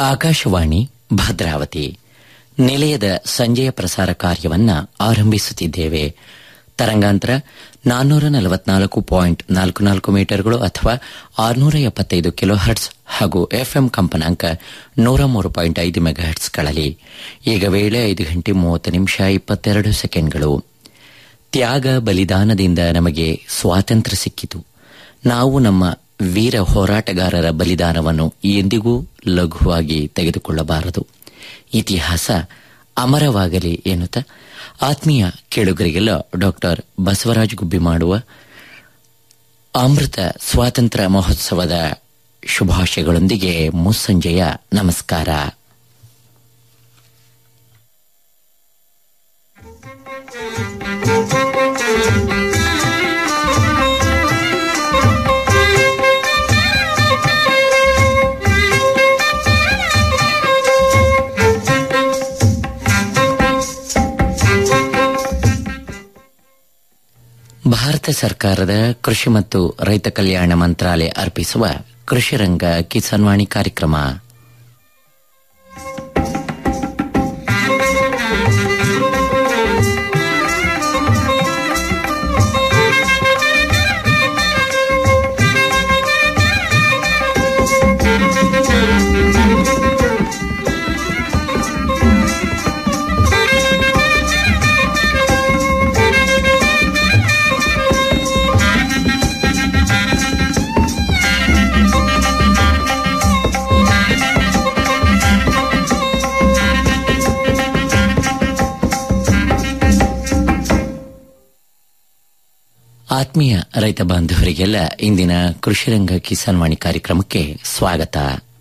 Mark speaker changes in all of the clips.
Speaker 1: ಆಕಾಶವಾಣಿ ಭದ್ರಾವತಿ ನಿಲಯದ ಸಂಜೆಯ ಪ್ರಸಾರ ಕಾರ್ಯವನ್ನ ಆರಂಭಿಸುತ್ತಿದ್ದೇವೆ ತರಂಗಾಂತರ ನಾನ್ನೂರ ನಲವತ್ನಾಲ್ಕು ಪಾಯಿಂಟ್ ನಾಲ್ಕು ನಾಲ್ಕು ಮೀಟರ್ಗಳು ಅಥವಾ ಆರುನೂರ ಎಪ್ಪತ್ತೈದು ಕಿಲೋ ಹರ್ಟ್ಸ್ ಹಾಗೂ ಎಫ್ಎಂ ಕಂಪನಾಂಕ ನೂರ ಮೂರು ಪಾಯಿಂಟ್ ಐದು ಮೆಗಾಹರ್ಟ್ಸ್ಗಳಲ್ಲಿ ಈಗ ವೇಳೆ ಐದು ಗಂಟೆ ಮೂವತ್ತು ನಿಮಿಷ ಇಪ್ಪತ್ತೆರಡು ಸೆಕೆಂಡ್ಗಳು ತ್ಯಾಗ ಬಲಿದಾನದಿಂದ ನಮಗೆ ಸ್ವಾತಂತ್ರ್ಯ ಸಿಕ್ಕಿತು ನಾವು ನಮ್ಮ ವೀರ ಹೋರಾಟಗಾರರ ಬಲಿದಾನವನ್ನು ಎಂದಿಗೂ ಲಘುವಾಗಿ ತೆಗೆದುಕೊಳ್ಳಬಾರದು ಇತಿಹಾಸ ಅಮರವಾಗಲಿ ಎನ್ನುತ್ತಾ ಆತ್ಮೀಯ ಕೇಳುಗರಿಗೆಲ್ಲ ಡಾಕ್ಟರ್ ಬಸವರಾಜ್ ಗುಬ್ಬಿ ಮಾಡುವ ಅಮೃತ ಸ್ವಾತಂತ್ರ್ಯ ಮಹೋತ್ಸವದ ಶುಭಾಶಯಗಳೊಂದಿಗೆ ಮುಸ್ಸಂಜೆಯ ನಮಸ್ಕಾರ ಭಾರತ ಸರ್ಕಾರದ ಕೃಷಿ ಮತ್ತು ರೈತ ಕಲ್ಯಾಣ ಮಂತ್ರಾಲಯ ಅರ್ಪಿಸುವ ಕೃಷಿ ರಂಗ ಕಿಸಾನ್ವಾಣಿ ಕಾರ್ಯಕ್ರಮ ಆತ್ಮೀಯ ರೈತ ಬಾಂಧವರಿಗೆಲ್ಲ ಇಂದಿನ ಕೃಷಿರಂಗ ಕಿಸಾನ್ವಾಣಿ ಕಾರ್ಯಕ್ರಮಕ್ಕೆ ಸ್ವಾಗತ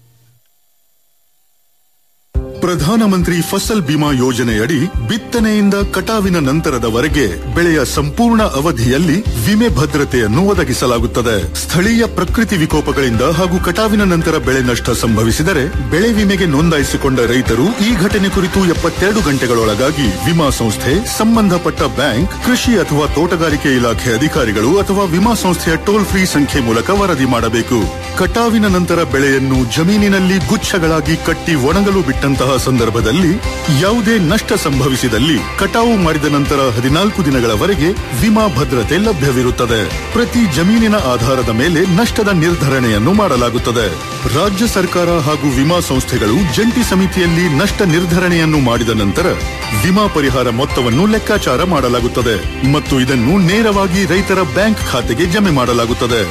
Speaker 2: ಪ್ರಧಾನಮಂತ್ರಿ ಫಸಲ್ ಬಿಮಾ ಯೋಜನೆಯಡಿ ಬಿತ್ತನೆಯಿಂದ ಕಟಾವಿನ ನಂತರದವರೆಗೆ ಬೆಳೆಯ ಸಂಪೂರ್ಣ ಅವಧಿಯಲ್ಲಿ ವಿಮೆ ಭದ್ರತೆಯನ್ನು ಒದಗಿಸಲಾಗುತ್ತದೆ ಸ್ಥಳೀಯ ಪ್ರಕೃತಿ ವಿಕೋಪಗಳಿಂದ ಹಾಗೂ ಕಟಾವಿನ ನಂತರ ಬೆಳೆ ನಷ್ಟ ಸಂಭವಿಸಿದರೆ ಬೆಳೆ ವಿಮೆಗೆ ನೋಂದಾಯಿಸಿಕೊಂಡ ರೈತರು ಈ ಘಟನೆ ಕುರಿತು ಎಪ್ಪತ್ತೆರಡು ಗಂಟೆಗಳೊಳಗಾಗಿ ವಿಮಾ ಸಂಸ್ಥೆ ಸಂಬಂಧಪಟ್ಟ ಬ್ಯಾಂಕ್ ಕೃಷಿ ಅಥವಾ ತೋಟಗಾರಿಕೆ ಇಲಾಖೆ ಅಧಿಕಾರಿಗಳು ಅಥವಾ ವಿಮಾ ಸಂಸ್ಥೆಯ ಟೋಲ್ ಫ್ರೀ ಸಂಖ್ಯೆ ಮೂಲಕ ವರದಿ ಮಾಡಬೇಕು ಕಟಾವಿನ ನಂತರ ಬೆಳೆಯನ್ನು ಜಮೀನಿನಲ್ಲಿ ಗುಚ್ಛಗಳಾಗಿ ಕಟ್ಟಿ ಒಣಗಲು ಬಿಟ್ಟಂತಹ ಸಂದರ್ಭದಲ್ಲಿ ಯಾವುದೇ ನಷ್ಟ ಸಂಭವಿಸಿದಲ್ಲಿ ಕಟಾವು ಮಾಡಿದ ನಂತರ ಹದಿನಾಲ್ಕು ದಿನಗಳವರೆಗೆ ವಿಮಾ ಭದ್ರತೆ ಲಭ್ಯವಿರುತ್ತದೆ ಪ್ರತಿ ಜಮೀನಿನ ಆಧಾರದ ಮೇಲೆ ನಷ್ಟದ ನಿರ್ಧರಣೆಯನ್ನು ಮಾಡಲಾಗುತ್ತದೆ ರಾಜ್ಯ ಸರ್ಕಾರ ಹಾಗೂ ವಿಮಾ ಸಂಸ್ಥೆಗಳು ಜಂಟಿ ಸಮಿತಿಯಲ್ಲಿ ನಷ್ಟ ನಿರ್ಧರಣೆಯನ್ನು ಮಾಡಿದ ನಂತರ ವಿಮಾ ಪರಿಹಾರ ಮೊತ್ತವನ್ನು ಲೆಕ್ಕಾಚಾರ ಮಾಡಲಾಗುತ್ತದೆ ಮತ್ತು ಇದನ್ನು ನೇರವಾಗಿ ರೈತರ ಬ್ಯಾಂಕ್ ಖಾತೆಗೆ ಜಮೆ ಮಾಡಲಾಗುತ್ತದೆ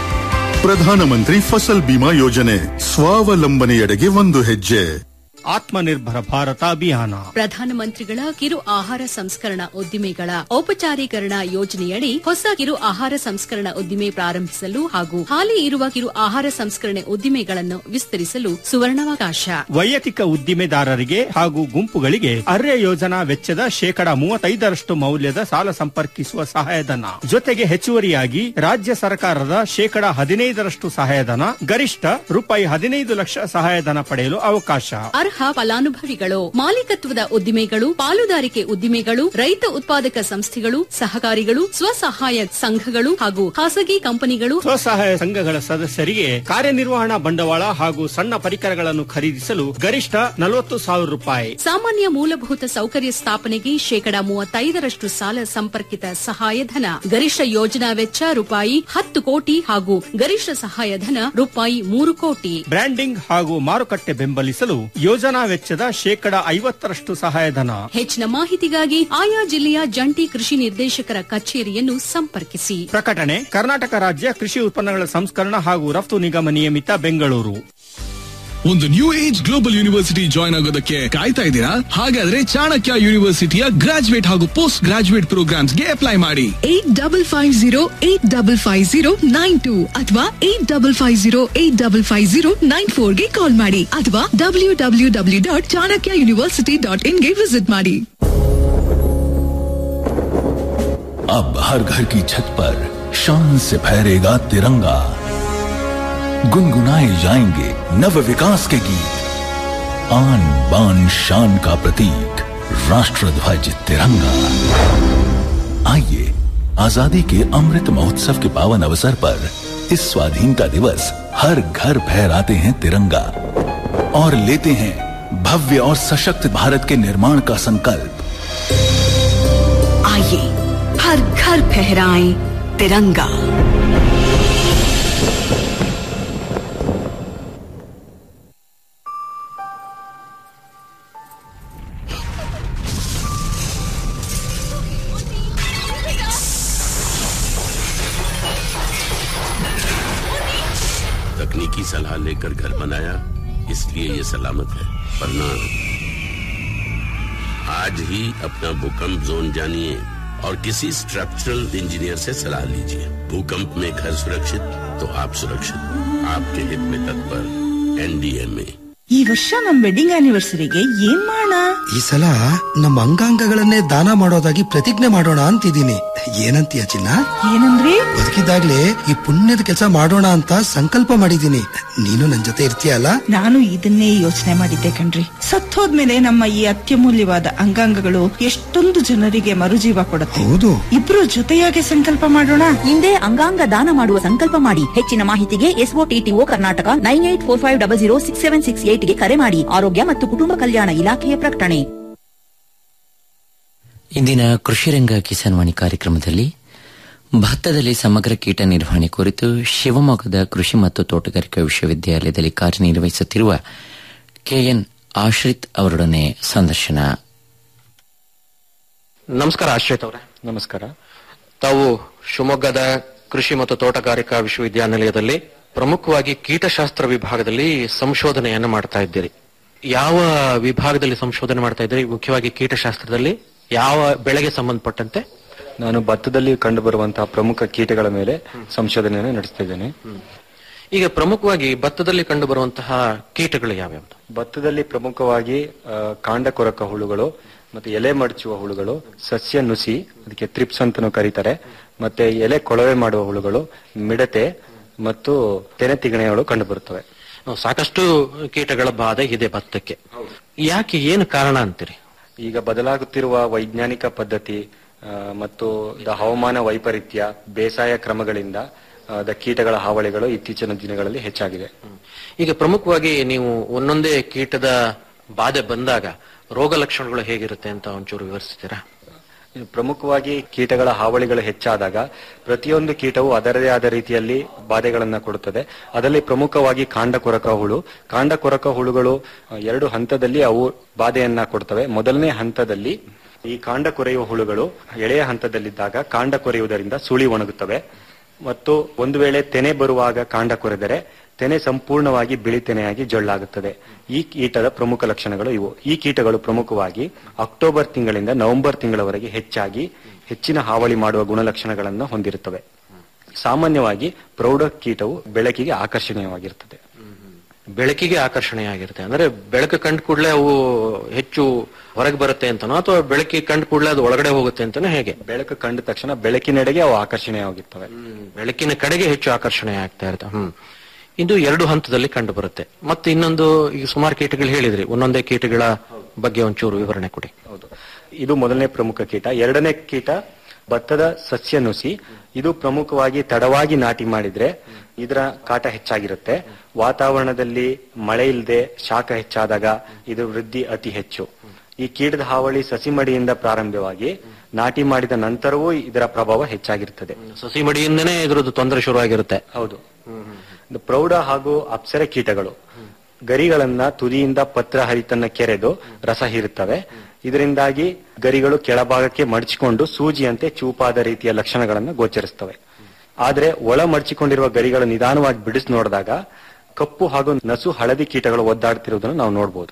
Speaker 2: ಪ್ರಧಾನಮಂತ್ರಿ ಫಸಲ್ ಬಿಮಾ ಯೋಜನೆ ಸ್ವಾವಲಂಬನೆಯೆಡೆಗೆ ಒಂದು ಹೆಜ್ಜೆ
Speaker 3: ಆತ್ಮನಿರ್ಭರ ಭಾರತ ಅಭಿಯಾನ
Speaker 4: ಪ್ರಧಾನಮಂತ್ರಿಗಳ ಕಿರು ಆಹಾರ ಸಂಸ್ಕರಣಾ ಉದ್ದಿಮೆಗಳ ಔಪಚಾರೀಕರಣ ಯೋಜನೆಯಡಿ ಹೊಸ ಕಿರು ಆಹಾರ ಸಂಸ್ಕರಣಾ ಉದ್ದಿಮೆ ಪ್ರಾರಂಭಿಸಲು ಹಾಗೂ ಹಾಲಿ ಇರುವ ಕಿರು ಆಹಾರ ಸಂಸ್ಕರಣೆ ಉದ್ದಿಮೆಗಳನ್ನು ವಿಸ್ತರಿಸಲು ಸುವರ್ಣಾವಕಾಶ
Speaker 3: ವೈಯಕ್ತಿಕ ಉದ್ದಿಮೆದಾರರಿಗೆ ಹಾಗೂ ಗುಂಪುಗಳಿಗೆ ಅರ್ಯ ಯೋಜನಾ ವೆಚ್ಚದ ಶೇಕಡ ಮೂವತ್ತೈದರಷ್ಟು ಮೌಲ್ಯದ ಸಾಲ ಸಂಪರ್ಕಿಸುವ ಸಹಾಯಧನ ಜೊತೆಗೆ ಹೆಚ್ಚುವರಿಯಾಗಿ ರಾಜ್ಯ ಸರ್ಕಾರದ ಶೇಕಡ ಹದಿನೈದರಷ್ಟು ಸಹಾಯಧನ ಗರಿಷ್ಠ ರೂಪಾಯಿ ಹದಿನೈದು ಲಕ್ಷ ಸಹಾಯಧನ ಪಡೆಯಲು ಅವಕಾಶ
Speaker 4: ಅರ್ಹ ಫಲಾನುಭವಿಗಳು ಮಾಲೀಕತ್ವದ ಉದ್ದಿಮೆಗಳು ಪಾಲುದಾರಿಕೆ ಉದ್ದಿಮೆಗಳು ರೈತ ಉತ್ಪಾದಕ ಸಂಸ್ಥೆಗಳು ಸಹಕಾರಿಗಳು ಸ್ವಸಹಾಯ ಸಂಘಗಳು ಹಾಗೂ ಖಾಸಗಿ ಕಂಪನಿಗಳು
Speaker 3: ಸ್ವಸಹಾಯ ಸಂಘಗಳ ಸದಸ್ಯರಿಗೆ ಕಾರ್ಯನಿರ್ವಹಣಾ ಬಂಡವಾಳ ಹಾಗೂ ಸಣ್ಣ ಪರಿಕರಗಳನ್ನು ಖರೀದಿಸಲು ಗರಿಷ್ಠ ನಲವತ್ತು ಸಾವಿರ ರೂಪಾಯಿ
Speaker 4: ಸಾಮಾನ್ಯ ಮೂಲಭೂತ ಸೌಕರ್ಯ ಸ್ಥಾಪನೆಗೆ ಶೇಕಡ ಮೂವತ್ತೈದರಷ್ಟು ಸಾಲ ಸಂಪರ್ಕಿತ ಸಹಾಯಧನ ಗರಿಷ್ಠ ಯೋಜನಾ ವೆಚ್ಚ ರೂಪಾಯಿ ಹತ್ತು ಕೋಟಿ ಹಾಗೂ ಗರಿಷ್ಠ ಸಹಾಯಧನ ರೂಪಾಯಿ ಮೂರು ಕೋಟಿ
Speaker 3: ಬ್ರ್ಯಾಂಡಿಂಗ್ ಹಾಗೂ ಮಾರುಕಟ್ಟೆ ಬೆಂಬಲಿಸಲು ಯೋಜನಾ ವೆಚ್ಚದ ಶೇಕಡ ಐವತ್ತರಷ್ಟು ಸಹಾಯಧನ
Speaker 4: ಹೆಚ್ಚಿನ ಮಾಹಿತಿಗಾಗಿ ಆಯಾ ಜಿಲ್ಲೆಯ ಜಂಟಿ ಕೃಷಿ ನಿರ್ದೇಶಕರ ಕಚೇರಿಯನ್ನು ಸಂಪರ್ಕಿಸಿ
Speaker 3: ಪ್ರಕಟಣೆ ಕರ್ನಾಟಕ ರಾಜ್ಯ ಕೃಷಿ ಉತ್ಪನ್ನಗಳ ಸಂಸ್ಕರಣ ಹಾಗೂ ರಫ್ತು ನಿಗಮ ನಿಯಮಿತ ಬೆಂಗಳೂರು
Speaker 5: ಒಂದು new age global university join ಆಗೋದಕ್ಕೆ ಕಾಯ್ತಾ ಇದ್ದೀರಾ ಹಾಗಾದ್ರೆ ಚಾಣಕ್ಯ ಯೂನಿವರ್ಸಿಟಿಯ ಗ್ರಾಜುಯೇಟ್ ಹಾಗೂ ಪೋಸ್ಟ್ ಗ್ರಾಜುಯೇಟ್ ಪ್ರೋಗ್ರಾಮ್ಸ್ಗೆ ಅಪ್ಲೈ ಮಾಡಿ
Speaker 6: eight double five zero eight double five zero nine two ಅಥವಾ eight double five zero eight double five zero nine ಫೋರ್ಗೆ ಕಾಲ್ ಮಾಡಿ ಅಥವಾ W W W dot Chanakya university dot ಇನ್ಗೆ ವಿಸಿಟ್ ಮಾಡಿ
Speaker 7: अब हर घर की छत पर शान से फहरेगा तिरंगा गुनगुनाए जाएंगे नव विकास के गीत आन बान शान का प्रतीक राष्ट्र ध्वज तिरंगा आइए आजादी के अमृत महोत्सव के पावन अवसर पर इस स्वाधीनता दिवस हर घर फहराते हैं तिरंगा और लेते हैं भव्य और सशक्त भारत के निर्माण का संकल्प
Speaker 8: आइए हर घर फहराएं तिरंगा
Speaker 9: तकनीकी सलाह लेकर घर बनाया इसलिए ये सलामत है वरना आज ही अपना भूकंप जोन जानिए और किसी स्ट्रक्चरल इंजीनियर से सलाह लीजिए भूकंप में घर सुरक्षित तो आप सुरक्षित आपके हित में तत्पर एनडीएमए
Speaker 10: ಈ ವರ್ಷ ನಮ್ ವೆಡ್ಡಿಂಗ್ ಆನಿವರ್ಸರಿಗೆ ಏನ್ ಮಾಡೋಣ
Speaker 11: ಈ ಸಲ ನಮ್ಮ ಅಂಗಾಂಗಗಳನ್ನೇ ದಾನ ಮಾಡೋದಾಗಿ ಪ್ರತಿಜ್ಞೆ ಮಾಡೋಣ ಅಂತಿದ್ದೀನಿ ಏನಂತೀಯ ಚಿನ್ನ
Speaker 10: ಏನಂದ್ರಿ
Speaker 11: ಬದುಕಿದಾಗ್ಲೇ ಈ ಪುಣ್ಯದ ಕೆಲಸ ಮಾಡೋಣ ಅಂತ ಸಂಕಲ್ಪ ಮಾಡಿದ್ದೀನಿ ನೀನು ನನ್ ಜೊತೆ ಇರ್ತೀಯಲ್ಲ
Speaker 10: ನಾನು ಇದನ್ನೇ ಯೋಚನೆ ಮಾಡಿದ್ದೆ ಕಣ್ರಿ ಸತ್ತೋದ್ಮೇಲೆ ನಮ್ಮ ಈ ಅತ್ಯಮೂಲ್ಯವಾದ ಅಂಗಾಂಗಗಳು ಎಷ್ಟೊಂದು ಜನರಿಗೆ ಮರುಜೀವ ಕೊಡುತ್ತೆ
Speaker 11: ಹೌದು
Speaker 10: ಇಬ್ರು ಜೊತೆಯಾಗಿ ಸಂಕಲ್ಪ ಮಾಡೋಣ
Speaker 12: ಹಿಂದೆ ಅಂಗಾಂಗ ದಾನ ಮಾಡುವ ಸಂಕಲ್ಪ ಮಾಡಿ ಹೆಚ್ಚಿನ ಮಾಹಿತಿಗೆ SOTTO Karnataka nine eight four five double zero six seven six ಏಟ್ಗೆ ಕರೆ ಮಾಡಿ ಆರೋಗ್ಯ ಮತ್ತು ಕುಟುಂಬ ಕಲ್ಯಾಣ ಇಲಾಖೆಯ ಪ್ರಕಟಣೆ
Speaker 1: ಇಂದಿನ ಕೃಷಿರಂಗ ಕಿಸಾನ್ ವಾಣಿ ಕಾರ್ಯಕ್ರಮದಲ್ಲಿ ಭತ್ತದಲ್ಲಿ ಸಮಗ್ರ ಕೀಟ ನಿರ್ವಹಣೆ ಕುರಿತು ಶಿವಮೊಗ್ಗದ ಕೃಷಿ ಮತ್ತು ತೋಟಗಾರಿಕಾ ವಿಶ್ವವಿದ್ಯಾಲಯದಲ್ಲಿ ಕಾರ್ಯನಿರ್ವಹಿಸುತ್ತಿರುವ ಕೆಎನ್ ಆಶ್ರಿತ್ ಅವರೊಡನೆ ಸಂದರ್ಶನ
Speaker 13: ನಮಸ್ಕಾರ ಆಶ್ರಿತ್ ಅವರೇ ನಮಸ್ಕಾರ ತಾವು ಶಿವಮೊಗ್ಗದ ಕೃಷಿ ಮತ್ತು ತೋಟಗಾರಿಕಾ ವಿಶ್ವವಿದ್ಯಾನಿಲಯದಲ್ಲಿ ಪ್ರಮುಖವಾಗಿ ಕೀಟಶಾಸ್ತ್ರ ವಿಭಾಗದಲ್ಲಿ ಸಂಶೋಧನೆಯನ್ನು ಮಾಡ್ತಾ ಇದ್ದೀರಿ ಯಾವ ವಿಭಾಗದಲ್ಲಿ ಸಂಶೋಧನೆ ಮಾಡ್ತಾ ಇದ್ದೀರಿ ಮುಖ್ಯವಾಗಿ ಕೀಟಶಾಸ್ತ್ರದಲ್ಲಿ ಯಾವ ಬೆಳೆಗೆ ಸಂಬಂಧಪಟ್ಟಂತೆ
Speaker 14: ನಾನು ಭತ್ತದಲ್ಲಿ ಕಂಡುಬರುವಂತಹ ಪ್ರಮುಖ ಕೀಟಗಳ ಮೇಲೆ ಸಂಶೋಧನೆಯನ್ನು ನಡೆಸ್ತಿದ್ದೇನೆ
Speaker 13: ಈಗ ಪ್ರಮುಖವಾಗಿ ಭತ್ತದಲ್ಲಿ ಕಂಡುಬರುವಂತಹ ಕೀಟಗಳು ಯಾವ್ಯಾವುದು
Speaker 14: ಭತ್ತದಲ್ಲಿ ಪ್ರಮುಖವಾಗಿ ಆ, ಕಾಂಡ ಕೊರಕ ಹುಳುಗಳು ಮತ್ತೆ ಎಲೆ ಮಡಚುವ ಹುಳುಗಳು ಸಸ್ಯ ನುಸಿ ಅದಕ್ಕೆ ತ್ರಿಪ್ಸ್ ಅಂತಾನೂ ಕರೀತಾರೆ ಮತ್ತೆ ಎಲೆ ಕೊಳವೆ ಮಾಡುವ ಹುಳುಗಳು ಮಿಡತೆ ಮತ್ತು ತೆನೆ ತಿಗಣೆಗಳು ಕಂಡುಬರುತ್ತವೆ
Speaker 13: ಸಾಕಷ್ಟು ಕೀಟಗಳ ಬಾಧೆ ಇದೆ ಭತ್ತಕ್ಕೆ ಯಾಕೆ ಏನು ಕಾರಣ ಅಂತೀರಿ
Speaker 14: ಈಗ ಬದಲಾಗುತ್ತಿರುವ ವೈಜ್ಞಾನಿಕ ಪದ್ಧತಿ ಆ, ಮತ್ತು ದ ಹವಾಮಾನ ವೈಪರೀತ್ಯ ಬೇಸಾಯ ಕ್ರಮಗಳಿಂದ ಆ, ದ ಕೀಟಗಳ ಹಾವಳಿಗಳು ಇತ್ತೀಚಿನ ದಿನಗಳಲ್ಲಿ ಹೆಚ್ಚಾಗಿದೆ
Speaker 13: ಈಗ ಪ್ರಮುಖವಾಗಿ ನೀವು ಒಂದೊಂದೇ ಕೀಟದ ಬಾಧೆ ಬಂದಾಗ ರೋಗ ಲಕ್ಷಣಗಳು ಹೇಗಿರುತ್ತೆ ಅಂತ ಒಂಚೂರು ವಿವರಿಸ್ತೀರಾ
Speaker 14: ಇನ್ನು ಪ್ರಮುಖವಾಗಿ ಕೀಟಗಳ ಹಾವಳಿಗಳು ಹೆಚ್ಚಾದಾಗ ಪ್ರತಿಯೊಂದು ಕೀಟವು ಅದರದೇ ಆದ ರೀತಿಯಲ್ಲಿ ಬಾಧೆಗಳನ್ನ ಕೊಡುತ್ತದೆ ಅದರಲ್ಲಿ ಪ್ರಮುಖವಾಗಿ ಕಾಂಡ ಕೊರಕ ಹುಳು ಕಾಂಡ ಕೊರಕ ಹುಳುಗಳು ಆ, ಎರಡು ಹಂತದಲ್ಲಿ ಅವು ಬಾಧೆಯನ್ನ ಕೊಡ್ತವೆ ಮೊದಲನೇ ಹಂತದಲ್ಲಿ ಈ ಕಾಂಡ ಕೊರೆಯುವ ಹುಳುಗಳು ಎಳೆಯ ಹಂತದಲ್ಲಿದ್ದಾಗ ಕಾಂಡ ಕೊರೆಯುವುದರಿಂದ ಸುಳಿ ಒಣಗುತ್ತವೆ ಮತ್ತು ಒಂದು ವೇಳೆ ತೆನೆ ಬರುವಾಗ ಕಾಂಡ ಕೊರೆದರೆ ತೆನೆ ಸಂಪೂರ್ಣವಾಗಿ ಬಿಳಿ ತೆನೆಯಾಗಿ ಜೊಳ್ಳಾಗುತ್ತದೆ ಈ ಕೀಟದ ಪ್ರಮುಖ ಲಕ್ಷಣಗಳು ಇವು ಈ ಕೀಟಗಳು ಪ್ರಮುಖವಾಗಿ ಅಕ್ಟೋಬರ್ ತಿಂಗಳಿಂದ ನವೆಂಬರ್ ತಿಂಗಳವರೆಗೆ ಹೆಚ್ಚಾಗಿ ಹೆಚ್ಚಿನ ಹಾವಳಿ ಮಾಡುವ ಗುಣಲಕ್ಷಣಗಳನ್ನು ಹೊಂದಿರುತ್ತವೆ ಸಾಮಾನ್ಯವಾಗಿ ಪ್ರೌಢ ಕೀಟವು ಬೆಳಕಿಗೆ ಆಕರ್ಷಣೀಯವಾಗಿರುತ್ತದೆ
Speaker 13: ಬೆಳಕಿಗೆ ಆಕರ್ಷಣೆಯಾಗಿರುತ್ತೆ ಅಂದ್ರೆ ಬೆಳಕು ಕಂಡ ಕೂಡಲೇ ಅವು ಹೆಚ್ಚು ಹೊರಗೆ ಬರುತ್ತೆ ಅಂತನೋ ಅಥವಾ ಬೆಳಕಿಗೆ ಕಂಡ ಕೂಡಲೇ ಅದು ಒಳಗಡೆ ಹೋಗುತ್ತೆ ಅಂತನೋ ಹೇಗೆ
Speaker 14: ಬೆಳಕು ಕಂಡ ತಕ್ಷಣ ಬೆಳಕಿನೆಡೆಗೆ ಅವು ಆಕರ್ಷಣೀಯವಾಗಿರ್ತವೆ
Speaker 13: ಬೆಳಕಿನ ಕಡೆಗೆ ಹೆಚ್ಚು ಆಕರ್ಷಣೆ ಆಗ್ತಾ ಇರುತ್ತೆ ಹ್ಮ್ ಇದು ಎರಡು ಹಂತದಲ್ಲಿ ಕಂಡು ಬರುತ್ತೆ ಮತ್ತೆ ಇನ್ನೊಂದು ಈಗ ಸುಮಾರು ಕೀಟಗಳು ಹೇಳಿದ್ರಿ ಒಂದೊಂದೇ ಕೀಟಗಳ ಬಗ್ಗೆ ಒಂಚೂರು ವಿವರಣೆ ಕೊಡಿ
Speaker 14: ಹೌದು ಇದು ಮೊದಲನೇ ಪ್ರಮುಖ ಕೀಟ ಎರಡನೇ ಕೀಟ ಭತ್ತದ ಸಸ್ಯ ನುಸಿ ಇದು ಪ್ರಮುಖವಾಗಿ ತಡವಾಗಿ ನಾಟಿ ಮಾಡಿದ್ರೆ ಇದರ ಕಾಟ ಹೆಚ್ಚಾಗಿರುತ್ತೆ ವಾತಾವರಣದಲ್ಲಿ ಮಳೆ ಇಲ್ಲದೆ ಶಾಖ ಹೆಚ್ಚಾದಾಗ ಇದು ವೃದ್ಧಿ ಅತಿ ಹೆಚ್ಚು ಈ ಕೀಟದ ಹಾವಳಿ ಸಸಿ ಮಡಿಯಿಂದ ಪ್ರಾರಂಭವಾಗಿ ನಾಟಿ ಮಾಡಿದ ನಂತರವೂ ಇದರ ಪ್ರಭಾವ ಹೆಚ್ಚಾಗಿರುತ್ತದೆ
Speaker 13: ಸಸಿ ಮಡಿಯಿಂದನೇ ಇದ್ರದ್ದು ತೊಂದರೆ ಶುರುವಾಗಿರುತ್ತೆ
Speaker 14: ಹೌದು ಇದು ಪ್ರೌಢ ಹಾಗೂ ಅಪ್ಸರೆ ಕೀಟಗಳು ಗರಿಗಳನ್ನ ತುದಿಯಿಂದ ಪತ್ರ ಹರಿತನ್ನ ಕೆರೆದು ರಸ ಹೀರುತ್ತವೆ ಇದರಿಂದಾಗಿ ಗರಿಗಳು ಕೆಳಭಾಗಕ್ಕೆ ಮಡಚಿಕೊಂಡು ಸೂಜಿಯಂತೆ ಚೂಪಾದ ರೀತಿಯ ಲಕ್ಷಣಗಳನ್ನು ಗೋಚರಿಸ್ತವೆ ಆದ್ರೆ ಒಳ ಮಡಚಿಕೊಂಡಿರುವ ಗರಿಗಳು ನಿಧಾನವಾಗಿ ಬಿಡಿಸಿ ನೋಡಿದಾಗ ಕಪ್ಪು ಹಾಗೂ ನಸು ಹಳದಿ ಕೀಟಗಳು ಒದ್ದಾಡ್ತಿರುವುದನ್ನು ನಾವು ನೋಡಬಹುದು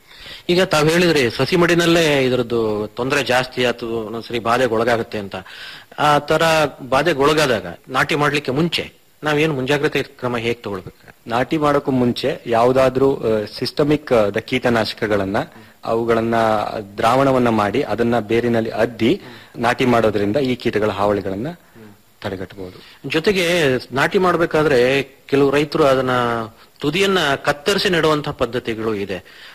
Speaker 13: ಈಗ ತಾವ್ ಹೇಳಿದ್ರಿ ಸಸಿ ಮಡಿನಲ್ಲೇ ಇದರದ್ದು ತೊಂದರೆ ಜಾಸ್ತಿ ಆಯ್ತು ಒಂದೊಂದ್ಸರಿ ಬಾಧೆಗೆ ಒಳಗಾಗುತ್ತೆ ಅಂತ ಆ ತರ ಬಾಧೆಗೆ ಒಳಗಾದಾಗ ನಾಟಿ ಮಾಡ್ಲಿಕ್ಕೆ ಮುಂಚೆ ನಾವೇನು ಮುಂಜಾಗ್ರತೆ ಕ್ರಮ ಹೇಗೆ ತಗೊಳ್ಬೇಕು
Speaker 14: ನಾಟಿ ಮಾಡೋಕ್ಕೂ ಮುಂಚೆ ಯಾವುದಾದ್ರೂ ಸಿಸ್ಟಮಿಕ್ ದ ಕೀಟನಾಶಕಗಳನ್ನ ಅವುಗಳನ್ನ ದ್ರಾವಣವನ್ನ ಮಾಡಿ ಅದನ್ನ ಬೇರಿನಲ್ಲಿ ಅದ್ದಿ ನಾಟಿ ಮಾಡೋದ್ರಿಂದ ಈ ಕೀಟಗಳ ಹಾವಳಿಗಳನ್ನ ತಡೆಗಟ್ಟಬಹುದು
Speaker 13: ಜೊತೆಗೆ ನಾಟಿ ಮಾಡ್ಬೇಕಾದ್ರೆ ಕೆಲವು ರೈತರು ಅದನ್ನ ತುದಿಯನ್ನ ಕತ್ತರಿಸಿ ನೆಡುವಂತಹ ಪದ್ಧತಿಗಳು ಇದೆ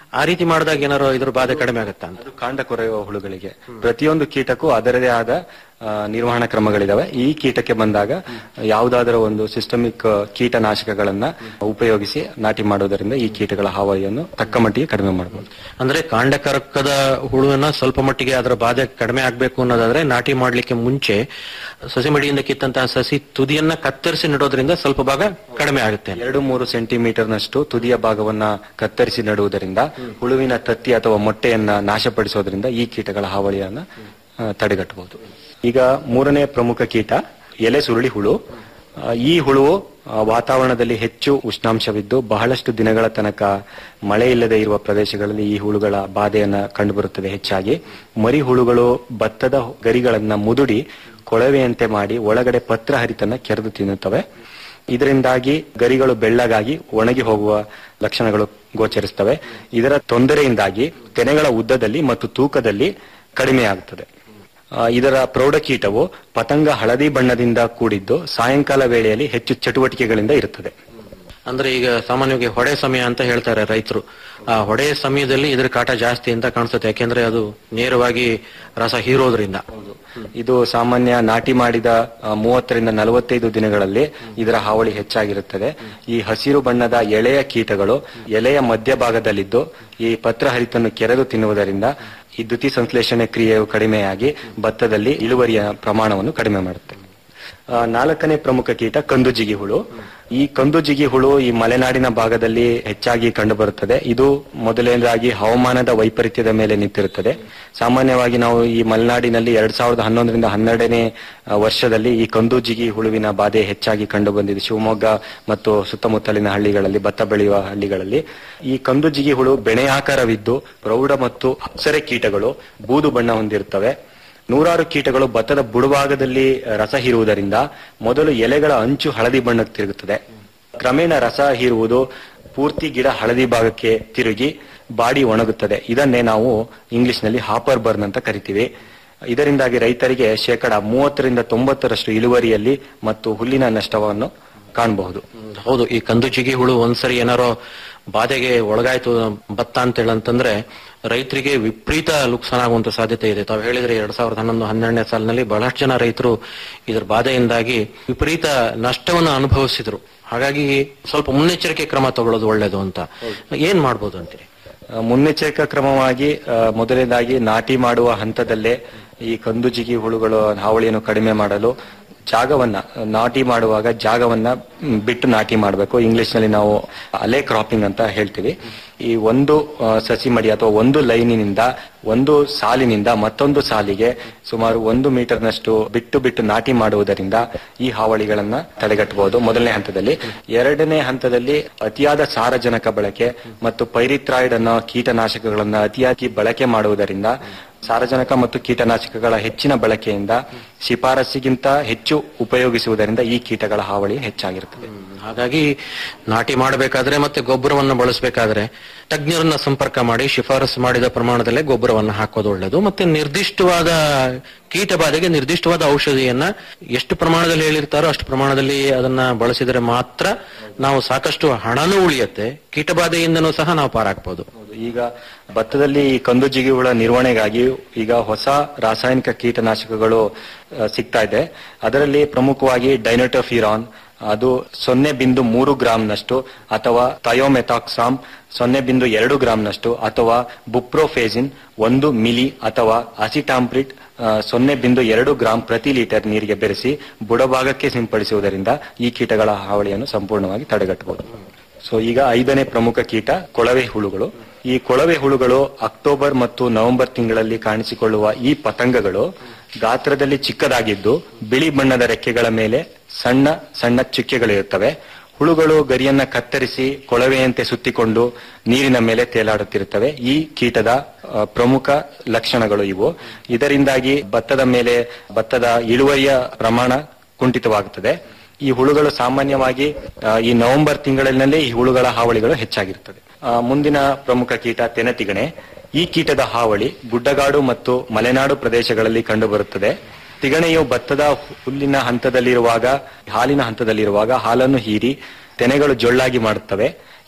Speaker 13: ಆ ರೀತಿ ಮಾಡಿದಾಗ ಏನಾರು ಇದ್ರ ಬಾಧೆ ಕಡಿಮೆ ಆಗುತ್ತಾ ಅಂತ
Speaker 14: ಅದು ಕಾಂಡ ಕೊರೆಯುವ ಹುಳುಗಳಿಗೆ ಪ್ರತಿಯೊಂದು ಕೀಟಕ್ಕೂ ಅದರದೇ ಆದ ಆ, ನಿರ್ವಹಣಾ ಕ್ರಮಗಳಿದಾವೆ ಈ ಕೀಟಕ್ಕೆ ಬಂದಾಗ ಯಾವುದಾದರೂ ಒಂದು ಸಿಸ್ಟಮಿಕ್ ಕೀಟನಾಶಕಗಳನ್ನ ಉಪಯೋಗಿಸಿ ನಾಟಿ ಮಾಡೋದರಿಂದ ಈ ಕೀಟಗಳ ಹಾವಳಿಯನ್ನು ತಕ್ಕ ಮಟ್ಟಿಗೆ ಕಡಿಮೆ ಮಾಡಬಹುದು
Speaker 13: ಅಂದ್ರೆ ಕಾಂಡಕರಕದ ಹುಳುವನ್ನ ಸ್ವಲ್ಪ ಮಟ್ಟಿಗೆ ಅದರ ಬಾಧೆ ಕಡಿಮೆ ಆಗ್ಬೇಕು ಅನ್ನೋದಾದ್ರೆ ನಾಟಿ ಮಾಡ್ಲಿಕ್ಕೆ ಮುಂಚೆ ಸಸಿ ಮಡಿಯಿಂದ ಕಿತ್ತಂತಹ ಸಸಿ ತುದಿಯನ್ನ ಕತ್ತರಿಸಿ ನೆಡೋದ್ರಿಂದ ಸ್ವಲ್ಪ ಭಾಗ ಕಡಿಮೆ ಆಗುತ್ತೆ
Speaker 14: ಎರಡು ಮೂರು ಸೆಂಟಿಮೀಟರ್ ನಷ್ಟು ತುದಿಯ ಭಾಗವನ್ನ ಕತ್ತರಿಸಿ ನೆಡುವುದರಿಂದ ಹುಳುವಿನ ತತ್ತಿ ಅಥವಾ ಮೊಟ್ಟೆಯನ್ನ ನಾಶಪಡಿಸೋದ್ರಿಂದ ಈ ಕೀಟಗಳ ಹಾವಳಿಯನ್ನ ಆ, ತಡೆಗಟ್ಟಬಹುದು ಈಗ ಮೂರನೇ ಪ್ರಮುಖ ಕೀಟ ಎಲೆ ಸುರುಳಿ ಹುಳು ಆ, ಈ ಹುಳು ಆ, ವಾತಾವರಣದಲ್ಲಿ ಹೆಚ್ಚು ಉಷ್ಣಾಂಶವಿದ್ದು ಬಹಳಷ್ಟು ದಿನಗಳ ತನಕ ಮಳೆ ಇಲ್ಲದೆ ಇರುವ ಪ್ರದೇಶಗಳಲ್ಲಿ ಈ ಹುಳುಗಳ ಬಾಧೆಯನ್ನ ಕಂಡುಬರುತ್ತದೆ ಹೆಚ್ಚಾಗಿ ಮರಿ ಹುಳುಗಳು ಭತ್ತದ ಗರಿಗಳನ್ನ ಮುದುಡಿ ಕೊಳವೆಯಂತೆ ಮಾಡಿ ಒಳಗಡೆ ಪತ್ರ ಹರಿತನ್ನ ಕೆರೆದು ತಿನ್ನುತ್ತವೆ ಇದರಿಂದಾಗಿ ಗರಿಗಳು ಬೆಳ್ಳಗಾಗಿ ಒಣಗಿ ಹೋಗುವ ಲಕ್ಷಣಗಳು ಗೋಚರಿಸ್ತವೆ ಇದರ ತೊಂದರೆಯಿಂದಾಗಿ ತೆನೆಗಳ ಉದ್ದದಲ್ಲಿ ಮತ್ತು ತೂಕದಲ್ಲಿ ಕಡಿಮೆಯಾಗುತ್ತದೆ ಆ, ಇದರ ಪ್ರೌಢಕೀಟವು ಪತಂಗ ಹಳದಿ ಬಣ್ಣದಿಂದ ಕೂಡಿದ್ದು ಸಾಯಂಕಾಲ ವೇಳೆಯಲ್ಲಿ ಹೆಚ್ಚು ಚಟುವಟಿಕೆಗಳಿಂದ ಇರುತ್ತದೆ
Speaker 13: ಅಂದ್ರೆ ಈಗ ಸಾಮಾನ್ಯವಾಗಿ ಹೊಡೆ ಸಮಯ ಅಂತ ಹೇಳ್ತಾರೆ ರೈತರು ಆ ಹೊಡೆ ಸಮಯದಲ್ಲಿ ಇದ್ರ ಕಾಟ ಜಾಸ್ತಿ ಅಂತ ಕಾಣಿಸುತ್ತೆ ಯಾಕೆಂದ್ರೆ ಅದು ನೇರವಾಗಿ ರಸ ಹೀರೋದ್ರಿಂದ
Speaker 14: ಇದು ಸಾಮಾನ್ಯ ನಾಟಿ ಮಾಡಿದ ಆ, ಮೂವತ್ತರಿಂದ ನಲವತ್ತೈದು ದಿನಗಳಲ್ಲಿ ಇದರ ಹಾವಳಿ ಹೆಚ್ಚಾಗಿರುತ್ತದೆ ಈ ಹಸಿರು ಬಣ್ಣದ ಎಳೆಯ ಕೀಟಗಳು ಎಲೆಯ ಮಧ್ಯಭಾಗದಲ್ಲಿದ್ದು ಈ ಪತ್ರ ಹರಿತನ್ನು ಕೆರೆದು ತಿನ್ನುವುದರಿಂದ ಈ ದ್ಯುತಿ ಸಂಶ್ಲೇಷಣೆ ಕ್ರಿಯೆಯು ಕಡಿಮೆಯಾಗಿ ಭತ್ತದಲ್ಲಿ ಇಳುವರಿಯ ಪ್ರಮಾಣವನ್ನು ಕಡಿಮೆ ಮಾಡುತ್ತೆ ಆ, ನಾಲ್ಕನೇ ಪ್ರಮುಖ ಕೀಟ ಕಂದುಜಿಗಿ ಹುಳು ಈ ಕಂದುಜಿಗಿ ಹುಳು ಈ ಮಲೆನಾಡಿನ ಭಾಗದಲ್ಲಿ ಹೆಚ್ಚಾಗಿ ಕಂಡುಬರುತ್ತದೆ ಇದು ಮೊದಲನೇದಾಗಿ ಹವಾಮಾನದ ವೈಪರೀತ್ಯದ ಮೇಲೆ ನಿಂತಿರುತ್ತದೆ ಸಾಮಾನ್ಯವಾಗಿ ನಾವು ಈ ಮಲೆನಾಡಿನಲ್ಲಿ ಎರಡ್ ಸಾವಿರದ ಹನ್ನೊಂದರಿಂದ ಹನ್ನೆರಡನೇ ಆ, ವರ್ಷದಲ್ಲಿ ಈ ಕಂದುಜಿಗಿ ಹುಳುವಿನ ಬಾಧೆ ಹೆಚ್ಚಾಗಿ ಕಂಡು ಬಂದಿದೆ ಶಿವಮೊಗ್ಗ ಮತ್ತು ಸುತ್ತಮುತ್ತಲಿನ ಹಳ್ಳಿಗಳಲ್ಲಿ ಭತ್ತ ಬೆಳೆಯುವ ಹಳ್ಳಿಗಳಲ್ಲಿ ಈ ಕಂದುಜಿಗಿ ಹುಳು ಬೆಣೆಯಾಕಾರವಿದ್ದು ಪ್ರೌಢ ಮತ್ತು ಅಪ್ಸರೆ ಕೀಟಗಳು ಬೂದು ಬಣ್ಣ ಹೊಂದಿರುತ್ತವೆ ನೂರಾರು ಕೀಟಗಳು ಭತ್ತದ ಬುಡಭಾಗದಲ್ಲಿ ರಸ ಹೀರುವುದರಿಂದ ಮೊದಲು ಎಲೆಗಳ ಅಂಚು ಹಳದಿ ಬಣ್ಣಕ್ಕೆ ತಿರುಗುತ್ತದೆ ಕ್ರಮೇಣ ರಸ ಹೀರುವುದು ಪೂರ್ತಿ ಗಿಡ ಹಳದಿ ಭಾಗಕ್ಕೆ ತಿರುಗಿ ಬಾಡಿ ಒಣಗುತ್ತದೆ ಇದನ್ನೇ ನಾವು ಇಂಗ್ಲಿಷ್ ನಲ್ಲಿ ಹಾಪರ್ ಬರ್ನ್ ಅಂತ ಕರಿತೀವಿ ಇದರಿಂದಾಗಿ ರೈತರಿಗೆ ಶೇಕಡ ಮೂವತ್ತರಿಂದ ತೊಂಬತ್ತರಷ್ಟು ಇಳುವರಿಯಲ್ಲಿ ಮತ್ತು ಹುಲ್ಲಿನ ನಷ್ಟವನ್ನು ಕಾಣಬಹುದು
Speaker 13: ಹೌದು ಈ ಕಂದು ಜಿಗಿ ಹುಳು ಒಂದ್ಸರಿ ಏನಾರೋ ಬಾಧೆಗೆ ಒಳಗಾಯ್ತು ಭತ್ತ ಅಂತ ಹೇಳಂತಂದ್ರೆ ರೈತರಿಗೆ ವಿಪರೀತ ನುಕ್ಸಾನ ಆಗುವಂತ ಸಾಧ್ಯತೆ ಇದೆ ತಾವು ಹೇಳಿದ್ರೆ ಎರಡ್ ಸಾವಿರದ ಹನ್ನೊಂದು ಹನ್ನೆರಡನೇ ಸಾಲಿನಲ್ಲಿ ಬಹಳಷ್ಟು ಜನ ರೈತರು ಇದರ ಬಾಧೆಯಿಂದಾಗಿ ವಿಪರೀತ ನಷ್ಟವನ್ನು ಅನುಭವಿಸಿದ್ರು ಹಾಗಾಗಿ ಸ್ವಲ್ಪ ಮುನ್ನೆಚ್ಚರಿಕೆ ಕ್ರಮ ತಗೊಳ್ಳೋದು ಒಳ್ಳೇದು ಅಂತ ಏನ್ ಮಾಡ್ಬೋದು ಅಂತೀರಿ
Speaker 14: ಆ, ಮುನ್ನೆಚ್ಚರಿಕಾ ಕ್ರಮವಾಗಿ ಆ, ಮೊದಲನೇದಾಗಿ ನಾಟಿ ಮಾಡುವ ಹಂತದಲ್ಲೇ ಈ ಕಂದುಜಿಗಿ ಹುಳುಗಳು ಹಾವಳಿಯನ್ನು ಕಡಿಮೆ ಮಾಡಲು ಜಾಗವನ್ನ ನಾಟಿ ಮಾಡುವಾಗ ಜಾಗವನ್ನ ಮ್, ಬಿಟ್ಟು ನಾಟಿ ಮಾಡಬೇಕು ಇಂಗ್ಲಿಷ್ ನಲ್ಲಿ ನಾವು ಅಲೆ ಕ್ರಾಪಿಂಗ್ ಅಂತ ಹೇಳ್ತೀವಿ ಈ ಒಂದು ಆ, ಸಸಿ ಮಡಿ ಅಥವಾ ಒಂದು ಲೈನಿನಿಂದ ಒಂದು ಸಾಲಿನಿಂದ ಮತ್ತೊಂದು ಸಾಲಿಗೆ ಸುಮಾರು ಒಂದು ಮೀಟರ್ನಷ್ಟು ಬಿಟ್ಟು ಬಿಟ್ಟು ನಾಟಿ ಮಾಡುವುದರಿಂದ ಈ ಹಾವಳಿಗಳನ್ನ ತಡೆಗಟ್ಟಬಹುದು ಮೊದಲನೇ ಹಂತದಲ್ಲಿ ಎರಡನೇ ಹಂತದಲ್ಲಿ ಅತಿಯಾದ ಸಾರಜನಕ ಬಳಕೆ ಮತ್ತು ಪೈರಿಥ್ರಾಯ್ಡ್ ಅನ್ನೋ ಕೀಟನಾಶಕಗಳನ್ನ ಅತಿಯಾಗಿ ಬಳಕೆ ಮಾಡುವುದರಿಂದ ಸಾರಜನಕ ಮತ್ತು ಕೀಟನಾಶಕಗಳ ಹೆಚ್ಚಿನ ಬಳಕೆಯಿಂದ ಶಿಫಾರಸ್ಸಿಗಿಂತ ಹೆಚ್ಚು ಉಪಯೋಗಿಸುವುದರಿಂದ ಈ ಕೀಟಗಳ ಹಾವಳಿ ಹೆಚ್ಚಾಗಿರುತ್ತದೆ
Speaker 13: ಹಾಗಾಗಿ ನಾಟಿ ಮಾಡಬೇಕಾದ್ರೆ ಮತ್ತೆ ಗೊಬ್ಬರವನ್ನು ಬಳಸಬೇಕಾದ್ರೆ ತಜ್ಞರನ್ನ ಸಂಪರ್ಕ ಮಾಡಿ ಶಿಫಾರಸು ಮಾಡಿದ ಪ್ರಮಾಣದಲ್ಲೇ ಗೊಬ್ಬರವನ್ನು ಹಾಕೋದು ಒಳ್ಳೆಯದು ಮತ್ತೆ ನಿರ್ದಿಷ್ಟವಾದ ಕೀಟ ಬಾಧೆಗೆ ನಿರ್ದಿಷ್ಟವಾದ ಔಷಧಿಯನ್ನ ಎಷ್ಟು ಪ್ರಮಾಣದಲ್ಲಿ ಹೇಳಿರ್ತಾರೋ ಅಷ್ಟು ಪ್ರಮಾಣದಲ್ಲಿ ಅದನ್ನ ಬಳಸಿದರೆ ಮಾತ್ರ ನಾವು ಸಾಕಷ್ಟು ಹಣನೂ ಉಳಿಯುತ್ತೆ ಕೀಟಬಾಧೆಯಿಂದನೂ ಸಹ ನಾವು ಪಾರಾಗ್ಬೋದು
Speaker 14: ಈಗ ಭತ್ತದಲ್ಲಿ ಈ ಕಂದು ಜಿಗಿಹುಳ ನಿರ್ವಹಣೆಗಾಗಿ ಈಗ ಹೊಸ ರಾಸಾಯನಿಕ ಕೀಟನಾಶಕಗಳು ಆ, ಸಿಗ್ತಾ ಇದೆ ಅದರಲ್ಲಿ ಪ್ರಮುಖವಾಗಿ ಡೈನೋಟೋಫಿರಾನ್ ಅದು ಸೊನ್ನೆ ಬಿಂದು ಮೂರು ಗ್ರಾಂನಷ್ಟು ಅಥವಾ ಥಯೋಮೆಥಾಕ್ಸಾಮ್ ಸೊನ್ನೆ ಬಿಂದು ಎರಡು ಗ್ರಾಂನಷ್ಟು ಅಥವಾ ಬುಪ್ರೋಫೇಜಿನ್ ಒಂದು ಮಿಲಿ ಅಥವಾ ಅಸಿಟಾಂಪ್ರಿಟ್ ಆ, ಸೊನ್ನೆ ಬಿಂದು ಎರಡು ಗ್ರಾಂ ಪ್ರತಿ ಲೀಟರ್ ನೀರಿಗೆ ಬೆರೆಸಿ ಬುಡಭಾಗಕ್ಕೆ ಸಿಂಪಡಿಸುವುದರಿಂದ ಈ ಕೀಟಗಳ ಹಾವಳಿಯನ್ನು ಸಂಪೂರ್ಣವಾಗಿ ತಡೆಗಟ್ಟಬಹುದು ಸೊ ಈಗ ಐದನೇ ಪ್ರಮುಖ ಕೀಟ ಕೊಳವೆ ಹುಳುಗಳು ಈ ಕೊಳವೆ ಹುಳುಗಳು ಅಕ್ಟೋಬರ್ ಮತ್ತು ನವೆಂಬರ್ ತಿಂಗಳಲ್ಲಿ ಕಾಣಿಸಿಕೊಳ್ಳುವ ಈ ಪತಂಗಗಳು ಗಾತ್ರದಲ್ಲಿ ಚಿಕ್ಕದಾಗಿದ್ದು ಬಿಳಿ ಬಣ್ಣದ ರೆಕ್ಕೆಗಳ ಮೇಲೆ ಸಣ್ಣ ಸಣ್ಣ ಚುಕ್ಕೆಗಳಿರುತ್ತವೆ ಹುಳುಗಳು ಗರಿಯನ್ನ ಕತ್ತರಿಸಿ ಕೊಳವೆಯಂತೆ ಸುತ್ತಿಕೊಂಡು ನೀರಿನ ಮೇಲೆ ತೇಲಾಡುತ್ತಿರುತ್ತವೆ ಈ ಕೀಟದ ಆ, ಪ್ರಮುಖ ಲಕ್ಷಣಗಳು ಇವು ಇದರಿಂದಾಗಿ ಭತ್ತದ ಮೇಲೆ ಭತ್ತದ ಇಳುವರಿಯ ಪ್ರಮಾಣ ಕುಂಠಿತವಾಗುತ್ತದೆ ಈ ಹುಳುಗಳು ಸಾಮಾನ್ಯವಾಗಿ ಆ, ಈ ನವೆಂಬರ್ ತಿಂಗಳಿನಲ್ಲಿ ಈ ಹುಳುಗಳ ಹಾವಳಿಗಳು ಹೆಚ್ಚಾಗಿರುತ್ತದೆ ಆ, ಮುಂದಿನ ಪ್ರಮುಖ ಕೀಟ ತೆನತಿಗಣೆ ಈ ಕೀಟದ ಹಾವಳಿ ಗುಡ್ಡಗಾಡು ಮತ್ತು ಮಲೆನಾಡು ಪ್ರದೇಶಗಳಲ್ಲಿ ಕಂಡುಬರುತ್ತದೆ ತಿಗಣೆಯು ಭತ್ತದ ಹುಲ್ಲಿನ ಹಂತದಲ್ಲಿರುವಾಗ ಹಾಲಿನ ಹಂತದಲ್ಲಿರುವಾಗ ಹಾಲನ್ನು ಹೀರಿ ತೆನೆಗಳು ಜೊಳ್ಳಾಗಿ ಮಾಡುತ್ತವೆ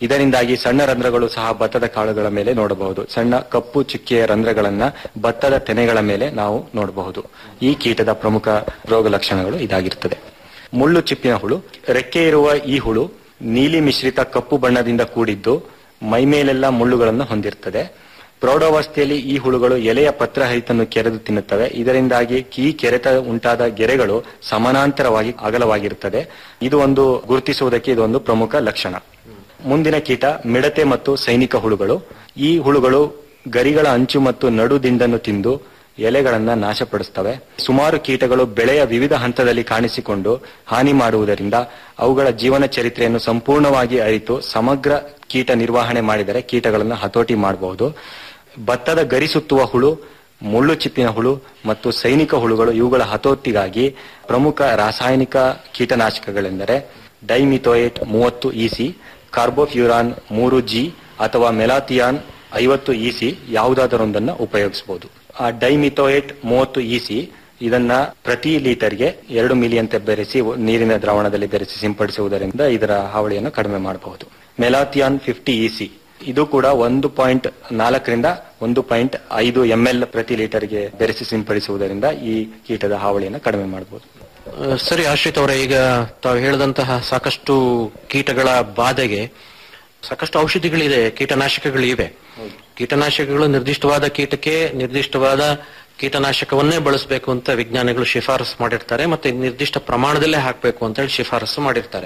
Speaker 14: ಇದರಿಂದಾಗಿ ಸಣ್ಣ ರಂಧ್ರಗಳು ಸಹ ಭತ್ತದ ಕಾಳುಗಳ ಮೇಲೆ ನೋಡಬಹುದು ಸಣ್ಣ ಕಪ್ಪು ಚುಕ್ಕೆಯ ರಂಧ್ರಗಳನ್ನ ಭತ್ತದ ತೆನೆಗಳ ಮೇಲೆ ನಾವು ನೋಡಬಹುದು ಈ ಕೀಟದ ಪ್ರಮುಖ ರೋಗ ಲಕ್ಷಣಗಳು ಇದಾಗಿರುತ್ತದೆ ಮುಳ್ಳು ಚಿಪ್ಪಿನ ಹುಳು ರೆಕ್ಕೆ ಇರುವ ಈ ಹುಳು ನೀಲಿ ಮಿಶ್ರಿತ ಕಪ್ಪು ಬಣ್ಣದಿಂದ ಕೂಡಿದ್ದು ಮೈಮೇಲೆಲ್ಲ ಮುಳ್ಳುಗಳನ್ನು ಹೊಂದಿರುತ್ತದೆ ಪ್ರೌಢಾವಸ್ಥೆಯಲ್ಲಿ ಈ ಹುಳುಗಳು ಎಲೆಯ ಪತ್ರಹರಿತನ್ನು ಕೆರೆದು ತಿನ್ನುತ್ತವೆ ಇದರಿಂದಾಗಿ ಈ ಕೆರೆತ ಉಂಟಾದ ಗೆರೆಗಳು ಸಮಾನಾಂತರವಾಗಿ ಅಗಲವಾಗಿರುತ್ತದೆ ಇದು ಒಂದು ಗುರುತಿಸುವುದಕ್ಕೆ ಇದು ಒಂದು ಪ್ರಮುಖ ಲಕ್ಷಣ ಮುಂದಿನ ಕೀಟ ಮಿಡತೆ ಮತ್ತು ಸೈನಿಕ ಹುಳುಗಳು ಈ ಹುಳುಗಳು ಗರಿಗಳ ಅಂಚು ಮತ್ತು ನಡು ದಿಂಡನ್ನು ತಿಂದು ಎಲೆಗಳನ್ನ ನಾಶಪಡಿಸ್ತವೆ ಸುಮಾರು ಕೀಟಗಳು ಬೆಳೆಯ ವಿವಿಧ ಹಂತದಲ್ಲಿ ಕಾಣಿಸಿಕೊಂಡು ಹಾನಿ ಮಾಡುವುದರಿಂದ ಅವುಗಳ ಜೀವನ ಚರಿತ್ರೆಯನ್ನು ಸಂಪೂರ್ಣವಾಗಿ ಅರಿತು ಸಮಗ್ರ ಕೀಟ ನಿರ್ವಹಣೆ ಮಾಡಿದರೆ ಕೀಟಗಳನ್ನು ಹತೋಟಿ ಮಾಡಬಹುದು ಭತ್ತದ ಗರಿ ಸುತ್ತುವ ಹುಳು ಮುಳ್ಳು ಚಿಪ್ಪಿನ ಹುಳು ಮತ್ತು ಸೈನಿಕ ಹುಳುಗಳು ಇವುಗಳ ಹತೋಟಿಗಾಗಿ ಪ್ರಮುಖ ರಾಸಾಯನಿಕ ಕೀಟನಾಶಕಗಳೆಂದರೆ ಡೈಮಿಥೋಯೇಟ್ ಮೂವತ್ತು ಇಸಿ ಕಾರ್ಬೋಫ್ಯೂರಾನ್ ಮೂರು ಜಿ ಅಥವಾ ಮೆಲಾಥಿಯಾನ್ ಐವತ್ತು ಇಸಿ ಯಾವುದಾದರೊಂದನ್ನು ಉಪಯೋಗಿಸಬಹುದು ಆ ಡೈಮಿಥೋಯೇಟ್ ಮೂವತ್ತು ಇಸಿ ಇದನ್ನ ಪ್ರತಿ ಲೀಟರ್ಗೆ ಎರಡು ಮಿಲಿಯಂತೆ ಬೆರೆಸಿ ನೀರಿನ ದ್ರಾವಣದಲ್ಲಿ ಬೆರೆಸಿ ಸಿಂಪಡಿಸುವುದರಿಂದ ಇದರ ಹಾವಳಿಯನ್ನು ಕಡಿಮೆ ಮಾಡಬಹುದು ಮೆಲಾಥಿಯಾನ್ ಫಿಫ್ಟಿ ಇಸಿ ಇದು ಕೂಡ ಒಂದು ಪಾಯಿಂಟ್ ನಾಲ್ಕರಿಂದ ಒಂದು ಪಾಯಿಂಟ್ ಐದು ಎಂಎಲ್ ಪ್ರತಿ ಲೀಟರ್ಗೆ ಬೆರೆಸಿ ಸಿಂಪಡಿಸುವುದರಿಂದ ಈ ಕೀಟದ ಹಾವಳಿಯನ್ನು ಕಡಿಮೆ ಮಾಡಬಹುದು
Speaker 13: ಆ, ಸರಿ ಆಶ್ರಿತ್ ಅವರೇ ಈಗ ತಾವು ಹೇಳಿದಂತಹ ಸಾಕಷ್ಟು ಕೀಟಗಳ ಬಾಧೆಗೆ ಸಾಕಷ್ಟು ಔಷಧಿಗಳಿದೆ ಕೀಟನಾಶಕಗಳಿವೆ ಕೀಟನಾಶಕಗಳು ನಿರ್ದಿಷ್ಟವಾದ ಕೀಟಕ್ಕೆ ನಿರ್ದಿಷ್ಟವಾದ ಕೀಟನಾಶಕವನ್ನೇ ಬಳಸಬೇಕು ಅಂತ ವಿಜ್ಞಾನಿಗಳು ಶಿಫಾರಸು ಮಾಡಿರ್ತಾರೆ ಮತ್ತೆ ನಿರ್ದಿಷ್ಟ ಪ್ರಮಾಣದಲ್ಲೇ ಹಾಕಬೇಕು ಅಂತ ಹೇಳಿ ಶಿಫಾರಸು ಮಾಡಿರ್ತಾರೆ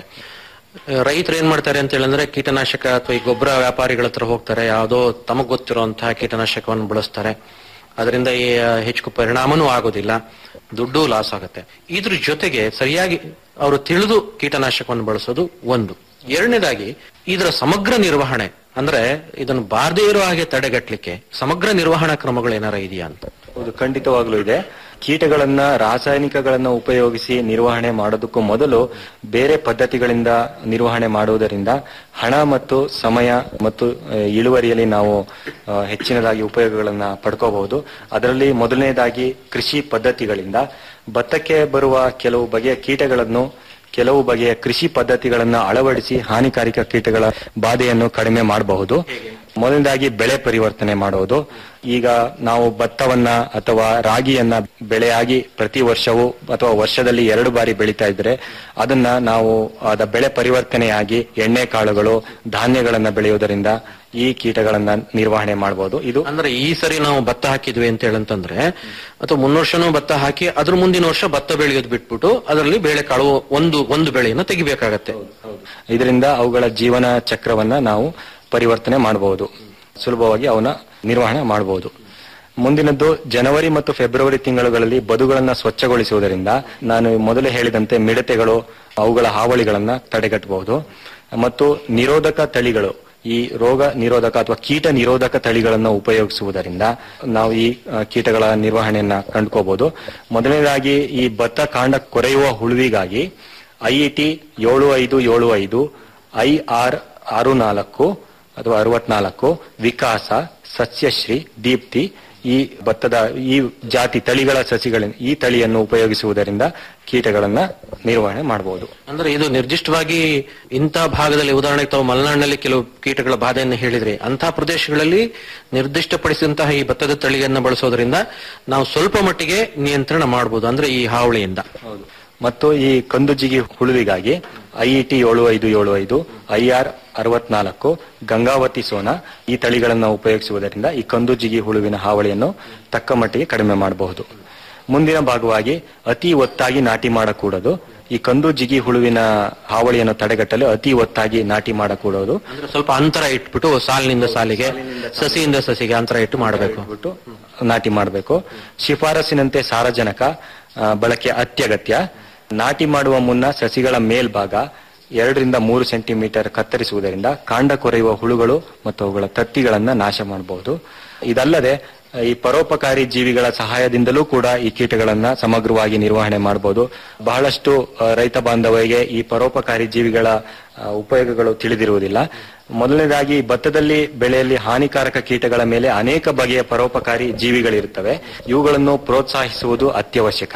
Speaker 13: ರೈತರು ಏನ್ ಮಾಡ್ತಾರೆ ಅಂತ ಹೇಳಿದ್ರೆ ಕೀಟನಾಶಕ ಅಥವಾ ಈ ಗೊಬ್ಬರ ವ್ಯಾಪಾರಿಗಳ ಹತ್ರ ಹೋಗ್ತಾರೆ ಯಾವುದೋ ತಮಗ್ ಗೊತ್ತಿರುವಂತಹ ಕೀಟನಾಶಕವನ್ನು ಬಳಸ್ತಾರೆ ಅದರಿಂದ ಈ ಹೆಚ್ಚು ಪರಿಣಾಮನೂ ಆಗೋದಿಲ್ಲ ದುಡ್ಡು ಲಾಸ್ ಆಗುತ್ತೆ ಇದ್ರ ಜೊತೆಗೆ ಸರಿಯಾಗಿ ಅವರು ತಿಳಿದು ಕೀಟನಾಶಕವನ್ನು ಬಳಸೋದು ಒಂದು ಎರಡನೇದಾಗಿ ಇದರ ಸಮಗ್ರ ನಿರ್ವಹಣೆ ಅಂದ್ರೆ ಇದನ್ನು ಬಾರದೇ ಇರೋ ಹಾಗೆ ತಡೆಗಟ್ಟಲಿಕ್ಕೆ ಸಮಗ್ರ ನಿರ್ವಹಣಾ ಕ್ರಮಗಳು ಏನಾರ ಇದೆಯಾ ಅಂತ
Speaker 14: ಹೌದು ಖಂಡಿತವಾಗ್ಲೂ ಇದೆ ಕೀಟಗಳನ್ನ ರಾಸಾಯನಿಕಗಳನ್ನ ಉಪಯೋಗಿಸಿ ನಿರ್ವಹಣೆ ಮಾಡೋದಕ್ಕೂ ಮೊದಲು ಬೇರೆ ಪದ್ಧತಿಗಳಿಂದ ನಿರ್ವಹಣೆ ಮಾಡುವುದರಿಂದ ಹಣ ಮತ್ತು ಸಮಯ ಮತ್ತು ಆ, ಇಳುವರಿಯಲ್ಲಿ ನಾವು ಆ, ಹೆಚ್ಚಿನದಾಗಿ ಉಪಯೋಗಗಳನ್ನ ಪಡ್ಕೋಬಹುದು ಅದರಲ್ಲಿ ಮೊದಲನೇದಾಗಿ ಕೃಷಿ ಪದ್ಧತಿಗಳಿಂದ ಭತ್ತಕ್ಕೆ ಬರುವ ಕೆಲವು ಬಗೆಯ ಕೀಟಗಳನ್ನು ಕೆಲವು ಬಗೆಯ ಕೃಷಿ ಪದ್ಧತಿಗಳನ್ನು ಅಳವಡಿಸಿ ಹಾನಿಕಾರಕ ಕೀಟಗಳ ಬಾಧೆಯನ್ನು ಕಡಿಮೆ ಮಾಡಬಹುದು ಮೊದಲನೇದಾಗಿ ಬೆಳೆ ಪರಿವರ್ತನೆ ಮಾಡುವುದು ಈಗ ನಾವು ಭತ್ತವನ್ನ ಅಥವಾ ರಾಗಿಯನ್ನ ಬೆಳೆಯಾಗಿ ಪ್ರತಿ ವರ್ಷವೂ ಅಥವಾ ವರ್ಷದಲ್ಲಿ ಎರಡು ಬಾರಿ ಬೆಳೀತಾ ಇದ್ರೆ ಅದನ್ನ ನಾವು ಅದ ಬೆಳೆ ಪರಿವರ್ತನೆಯಾಗಿ ಎಣ್ಣೆ ಕಾಳುಗಳು ಧಾನ್ಯಗಳನ್ನ ಬೆಳೆಯುವುದರಿಂದ ಈ ಕೀಟಗಳನ್ನ ನಿರ್ವಹಣೆ ಮಾಡಬಹುದು ಇದು
Speaker 13: ಅಂದ್ರೆ ಈ ಸರಿ ನಾವು ಭತ್ತ ಹಾಕಿದ್ವಿ ಅಂತ ಹೇಳಂತಂದ್ರೆ ಅಥವಾ ಮುನ್ನ ವರ್ಷನೂ ಭತ್ತ ಹಾಕಿ ಅದ್ರ ಮುಂದಿನ ವರ್ಷ ಭತ್ತ ಬೆಳೆಯೋದು ಬಿಟ್ಬಿಟ್ಟು ಅದರಲ್ಲಿ ಬೇಳೆ ಕಾಳು ಒಂದು ಒಂದು ಬೆಳೆಯನ್ನ ತೆಗಿಬೇಕಾಗತ್ತೆ
Speaker 14: ಇದರಿಂದ ಅವುಗಳ ಜೀವನ ಚಕ್ರವನ್ನ ನಾವು ಪರಿವರ್ತನೆ ಮಾಡಬಹುದು ಸುಲಭವಾಗಿ ಅವನ ನಿರ್ವಹಣೆ ಮಾಡಬಹುದು ಮುಂದಿನದ್ದು ಜನವರಿ ಮತ್ತು ಫೆಬ್ರವರಿ ತಿಂಗಳುಗಳಲ್ಲಿ ಬದುಗಳನ್ನ ಸ್ವಚ್ಛಗೊಳಿಸುವುದರಿಂದ ನಾನು ಮೊದಲೇ ಹೇಳಿದಂತೆ ಮಿಡತೆಗಳು ಅವುಗಳ ಹಾವಳಿಗಳನ್ನ ತಡೆಗಟ್ಟಬಹುದು ಮತ್ತು ನಿರೋಧಕ ತಳಿಗಳು ಈ ರೋಗ ನಿರೋಧಕ ಅಥವಾ ಕೀಟ ನಿರೋಧಕ ತಳಿಗಳನ್ನು ಉಪಯೋಗಿಸುವುದರಿಂದ ನಾವು ಈ ಆ, ಕೀಟಗಳ ನಿರ್ವಹಣೆಯನ್ನ ಕಂಡುಕೋಬಹುದು ಮೊದಲನೇದಾಗಿ ಈ ಭತ್ತ ಕಾಂಡ ಕೊರೆಯುವ ಹುಳುವಿಗಾಗಿ ಐಇಟಿ ಏಳು ಐದು ಏಳು ಐದು ಐ ಆರ್ ಆರು ನಾಲ್ಕು ಅಥವಾ ಅರವತ್ನಾಲ್ಕು ವಿಕಾಸ ಸಸ್ಯಶ್ರೀ ದೀಪ್ತಿ ಈ ಭತ್ತದ ಈ ಜಾತಿ ತಳಿಗಳ ಸಸಿಗಳಿಂದ ಈ ತಳಿಯನ್ನು ಉಪಯೋಗಿಸುವುದರಿಂದ ಕೀಟಗಳನ್ನ ನಿರ್ವಹಣೆ ಮಾಡಬಹುದು
Speaker 13: ಅಂದ್ರೆ ಇದು ನಿರ್ದಿಷ್ಟವಾಗಿ ಇಂಥ ಭಾಗದಲ್ಲಿ ಉದಾಹರಣೆಗೆ ತಾವು ಮಲೆನಾಡಿನಲ್ಲಿ ಕೆಲವು ಕೀಟಗಳ ಬಾಧೆಯನ್ನು ಹೇಳಿದ್ರಿ ಅಂತಹ ಪ್ರದೇಶಗಳಲ್ಲಿ ನಿರ್ದಿಷ್ಟಪಡಿಸಿದಂತಹ ಈ ಭತ್ತದ ತಳಿಯನ್ನು ಬಳಸೋದ್ರಿಂದ ನಾವು ಸ್ವಲ್ಪ ಮಟ್ಟಿಗೆ ನಿಯಂತ್ರಣ ಮಾಡಬಹುದು ಅಂದ್ರೆ ಈ ಹಾವಳಿಯಿಂದ
Speaker 14: ಮತ್ತು ಈ ಕಂದುಜಿಗಿ ಹುಳುವಿಗಾಗಿ ಐಇಟಿ ಏಳು ಐದು ಏಳು ಐದು ಐಆರ್ ಅರವತ್ನಾಲ್ಕು ಗಂಗಾವತಿ ಸೋನಾ ಈ ತಳಿಗಳನ್ನು ಉಪಯೋಗಿಸುವುದರಿಂದ ಈ ಕಂದುಜಿಗಿ ಹುಳುವಿನ ಹಾವಳಿಯನ್ನು ತಕ್ಕ ಮಟ್ಟಿಗೆ ಕಡಿಮೆ ಮಾಡಬಹುದು ಮುಂದಿನ ಭಾಗವಾಗಿ ಅತಿ ಒತ್ತಾಗಿ ನಾಟಿ ಮಾಡಕೂಡದು ಈ ಕಂದು ಜಿಗಿ ಹುಳುವಿನ ಹಾವಳಿಯನ್ನು ತಡೆಗಟ್ಟಲು ಅತಿ ಒತ್ತಾಗಿ ನಾಟಿ ಮಾಡಕೂಡದು
Speaker 13: ಅಂದ್ರೆ ಸ್ವಲ್ಪ ಅಂತರ ಇಟ್ಬಿಟ್ಟು ಸಾಲಿನಿಂದ ಸಾಲಿಗೆ ಸಸಿಯಿಂದ ಸಸಿಗೆ ಅಂತರ ಇಟ್ಟು ಮಾಡಬೇಕು
Speaker 14: ಬಿಟ್ಟು ನಾಟಿ ಮಾಡಬೇಕು ಶಿಫಾರಸಿನಂತೆ ಸಾರಜನಕ ಆ, ಬಳಕೆ ಅತ್ಯಗತ್ಯ ನಾಟಿ ಮಾಡುವ ಮುನ್ನ ಸಸಿಗಳ ಮೇಲ್ಭಾಗ ಎರಡರಿಂದ ಮೂರು ಸೆಂಟಿಮೀಟರ್ ಕತ್ತರಿಸುವುದರಿಂದ ಕಾಂಡ ಕೊರೆಯುವ ಹುಳುಗಳು ಮತ್ತು ಅವುಗಳ ತತ್ತಿಗಳನ್ನ ನಾಶ ಮಾಡಬಹುದು ಇದಲ್ಲದೆ ಈ ಪರೋಪಕಾರಿ ಜೀವಿಗಳ ಸಹಾಯದಿಂದಲೂ ಕೂಡ ಈ ಕೀಟಗಳನ್ನ ಸಮಗ್ರವಾಗಿ ನಿರ್ವಹಣೆ ಮಾಡಬಹುದು ಬಹಳಷ್ಟು ಆ, ರೈತ ಬಾಂಧವರಿಗೆ ಈ ಪರೋಪಕಾರಿ ಜೀವಿಗಳ ಆ, ಉಪಯೋಗಗಳು ತಿಳಿದಿರುವುದಿಲ್ಲ ಮೊದಲನೇದಾಗಿ ಭತ್ತದಲ್ಲಿ ಬೆಳೆಯಲ್ಲಿ ಹಾನಿಕಾರಕ ಕೀಟಗಳ ಮೇಲೆ ಅನೇಕ ಬಗೆಯ ಪರೋಪಕಾರಿ ಜೀವಿಗಳಿರುತ್ತವೆ ಇವುಗಳನ್ನು ಪ್ರೋತ್ಸಾಹಿಸುವುದು ಅತ್ಯವಶ್ಯಕ